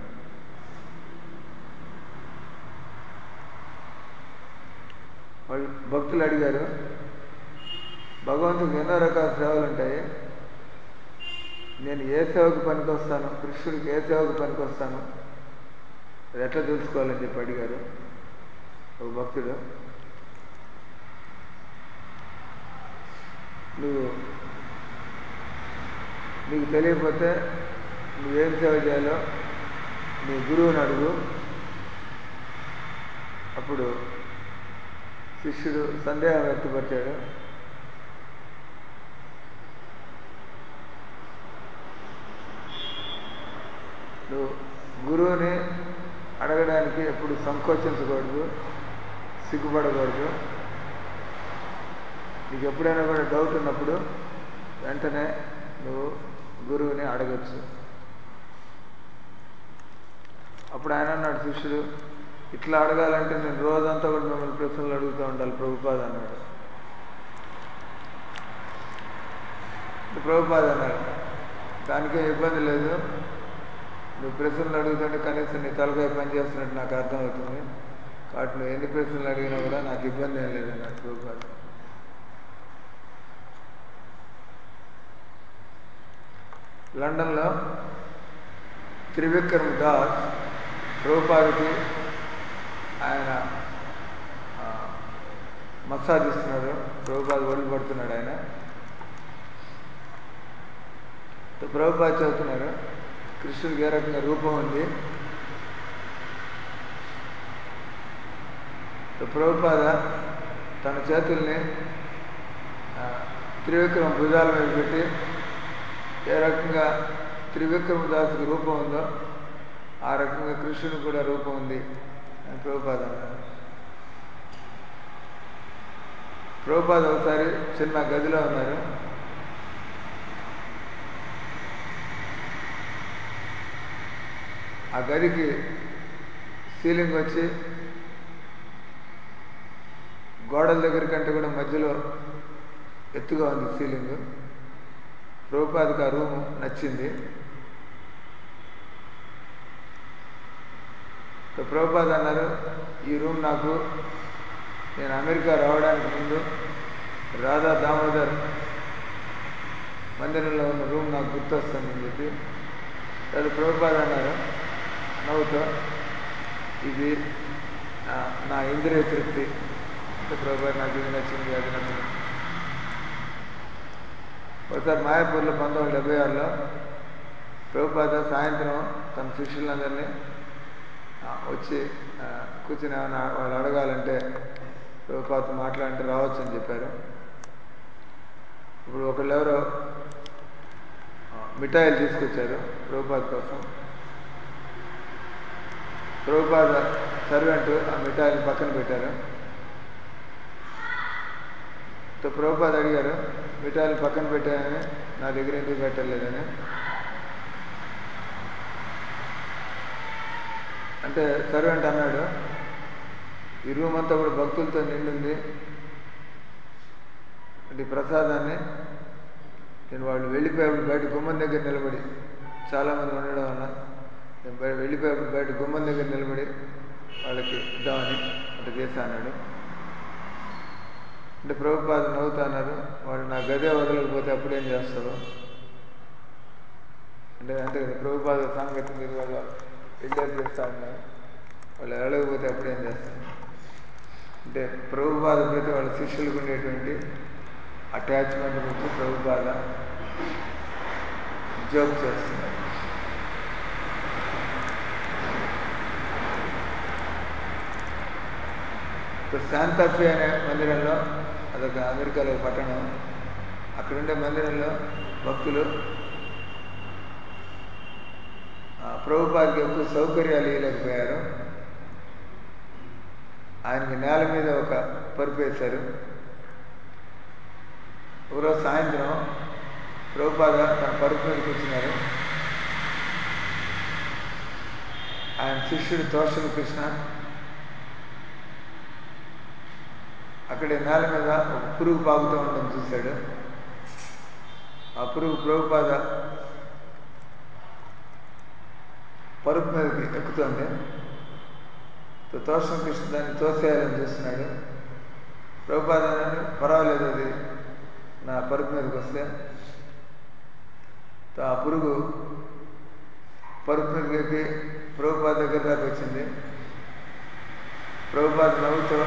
వాళ్ళు భక్తులు అడిగారు భగవంతుడికి ఎన్నో రకాల సేవలు ఉంటాయి నేను ఏ సేవకు పనికొస్తాను కృష్ణుడికి ఏ సేవకు పనికొస్తాను అది ఎట్లా తెలుసుకోవాలని చెప్పి అడిగారు ఒక భక్తుడు నువ్వు నీకు తెలియకపోతే నువ్వేం సేవ చేయాలో నీ గురువుని అడుగు అప్పుడు శిష్యుడు సందేహం వ్యక్తపరిచాడు నువ్వు గురువుని అడగడానికి ఎప్పుడు సంకోచించకూడదు సిగ్గుపడకూడదు నీకు ఎప్పుడైనా కూడా డౌట్ ఉన్నప్పుడు వెంటనే నువ్వు గురువుని అడగచ్చు అప్పుడు ఆయన అన్నాడు శిష్యుడు ఇట్లా అడగాలంటే నేను రోజంతా కూడా మిమ్మల్ని ప్రశ్నలు అడుగుతూ ఉండాలి ప్రభుపాద అన్నాడు ప్రభుపాద అన్నాడు దానికేం ఇబ్బంది లేదు నువ్వు ప్రశ్నలు అడుగుతుంటే కనీసం నీ తలకాయ పని చేస్తున్నట్టు నాకు అర్థమవుతుంది కాబట్టి నువ్వు ఎన్ని ప్రశ్నలు అడిగినా కూడా నాకు ఇబ్బంది ఏం లేదన్నాడు ప్రభుపాద లండన్లో త్రివిక్రమ్ దాస్ ప్రభుపాదకి ఆయన ఆ, మసాజ్ ఇస్తున్నాడు ప్రభుపాద ఒళ్ళు పడుతున్నాడు ఆయన ప్రభుపాద చదువుతున్నారు కృష్ణుడికి ఏ రకంగా రూపం ఉంది ప్రభుపాద తన చేతుల్ని ఆ, త్రివిక్రమ భుజాల మీద పెట్టి ఏ రకంగా త్రివిక్రమ దాసుకి రూపం ఉందో ఆ రకంగా కృష్ణుడికి కూడా రూపం ఉంది అని ప్రభుపాద అన్నారు ప్రభుపాద ఒకసారి చిన్న గదిలో ఉన్నారు ఆ గదికి సీలింగ్ వచ్చి గోడల దగ్గర కంటే కూడా మధ్యలో ఎత్తుగా ఉంది సీలింగ్ ప్రభుపాదకి ఆ రూమ్ నచ్చింది సో ప్రభుపాద్ అన్నారు ఈ రూమ్ నాకు నేను అమెరికా రావడానికి ముందు రాధా దామోదర్ మందిరంలో ఉన్న రూమ్ నాకు గుర్తొస్తుందని చెప్పి అది ప్రభుపాద్ అన్నారు నవ్వుతో ఇది ఆ, నా ఇంద్రియ తృప్తి అంటే ప్రభుపాద్ నాకు ఇది నచ్చింది అది నచ్చింది ఒకసారి మాయాపూర్లో పంతొమ్మిది వందల డెబ్బై ఆరులో ప్రభుపాద సాయంత్రం తన శిష్యులందరినీ ఆ, వచ్చి ఆ, కూర్చుని ఏమైనా వాళ్ళు అడగాలంటే ప్రభుపాత మాట్లాడంటే రావచ్చు అని చెప్పారు ఇప్పుడు ఒకళ్ళు ఎవరో ఆ, మిఠాయిలు తీసుకొచ్చారు ప్రభుపాద కోసం ప్రభుపాద సర్వెంట్ ఆ మిఠాయిని పక్కన పెట్టారు సో ప్రభుపాద అడిగారు మిఠాయిలు పక్కన పెట్టానని నా దగ్గర ఎందుకు పెట్టలేదని అంటే సర్వెంట్ అన్నాడు ఈ రూమ్ అంతా కూడా భక్తులతో నిండింది అంటే ఈ ప్రసాదాన్ని నేను వాళ్ళు వెళ్ళిపోయేప్పుడు బయట గుమ్మం దగ్గర నిలబడి చాలామంది ఉండడం వల్ల నేను బయట వెళ్ళిపోయేప్పుడు బయట గుమ్మం దగ్గర నిలబడి వాళ్ళకి ఇద్దామని అంటే చేశా అన్నాడు అంటే ప్రభుపాద నవ్వుతా అన్నారు వాళ్ళు నా గదే వదలకపోతే అప్పుడేం చేస్తావు అంటే అంతే కదా ప్రభుపాద సాంగతి మీరు వాళ్ళు వెళ్ళేప్పుడు ఇస్తా ఉన్నారు వాళ్ళు వెళ్ళకపోతే అప్పుడేం చేస్తారు అంటే ప్రభుపాద ప్రతి వాళ్ళ శిష్యులకు ఉండేటువంటి అటాచ్మెంట్ గురించి ప్రభుపాద జోక్ చేస్తున్నారు ఇప్పుడు శాంతాఫీ అనే మందిరంలో అదొక అమెరికాలో ఒక పట్టణం అక్కడుండే మందిరంలో భక్తులు ఆ, ప్రభుపాదకి ఎక్కువ సౌకర్యాలు ఇవ్వలేకపోయారు ఆయనకి నేల మీద ఒక పరుపు వేశారు ఒకరోజు సాయంత్రం ప్రభుపాద తన పరుపు మీద కూర్చున్నారు ఆయన శిష్యుడు తోషల కృష్ణ అక్కడే నేల మీద ఒక పురుగు పాకుతూ ఉండడం చూశాడు ఆ పురుగు ప్రభుపాద పరుపు మీదకి ఎక్కుతుంది తో- తోషం కృష్ణ దాన్ని తోసేయాలని చూస్తున్నాడు ప్రభుపాద అన్నాడు పర్వాలేదు అది నా పరుపు మీదకి వస్తే తో ఆ పురుగు పరుపు మీదకి ఎక్కి ప్రభుపాద దగ్గర దాకా వచ్చింది ప్రభుపాద నవ్వుతో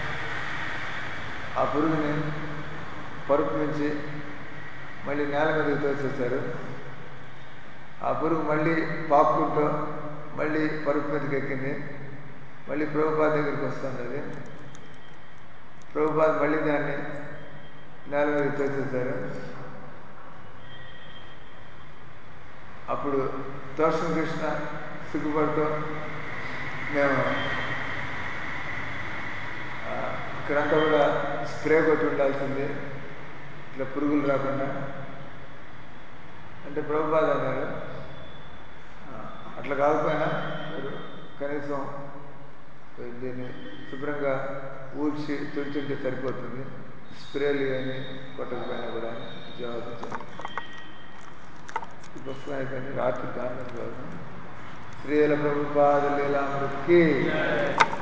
ఆ పురుగుని పరుపు నుంచి మళ్ళీ నేల మీదకి తోసేశారు ఆ పురుగు మళ్ళీ పాక్కుంటూ మళ్ళీ పరుపు మీదకి ఎక్కింది మళ్ళీ ప్రభుపాద దగ్గరికి వస్తుంది అది ప్రభుపాద మళ్ళీ దాన్ని నేల మీదకి తోసేశారు అప్పుడు తోషం కృష్ణ సిగ్గుపడుతూ మేము ఆ, ఇక్కడంతా కూడా స్ప్రే కొట్టి ఉండాల్సింది ఇట్లా పురుగులు రాకుండా అంటే ప్రభుపాద అన్నారు "ఆ, అట్లా కాకపోయినా మీరు కనీసం దీన్ని శుభ్రంగా ఊడ్చి తుడిచుంటే సరిపోతుంది స్ప్రేలు ఇవన్నీ కొట్టకపోయినా కూడా అని జవాబు ఇచ్చాను ఈ పుస్తకం అయిపోయింది రాత్రి దాని శ్రీల ప్రభుపాద లీలామృతికి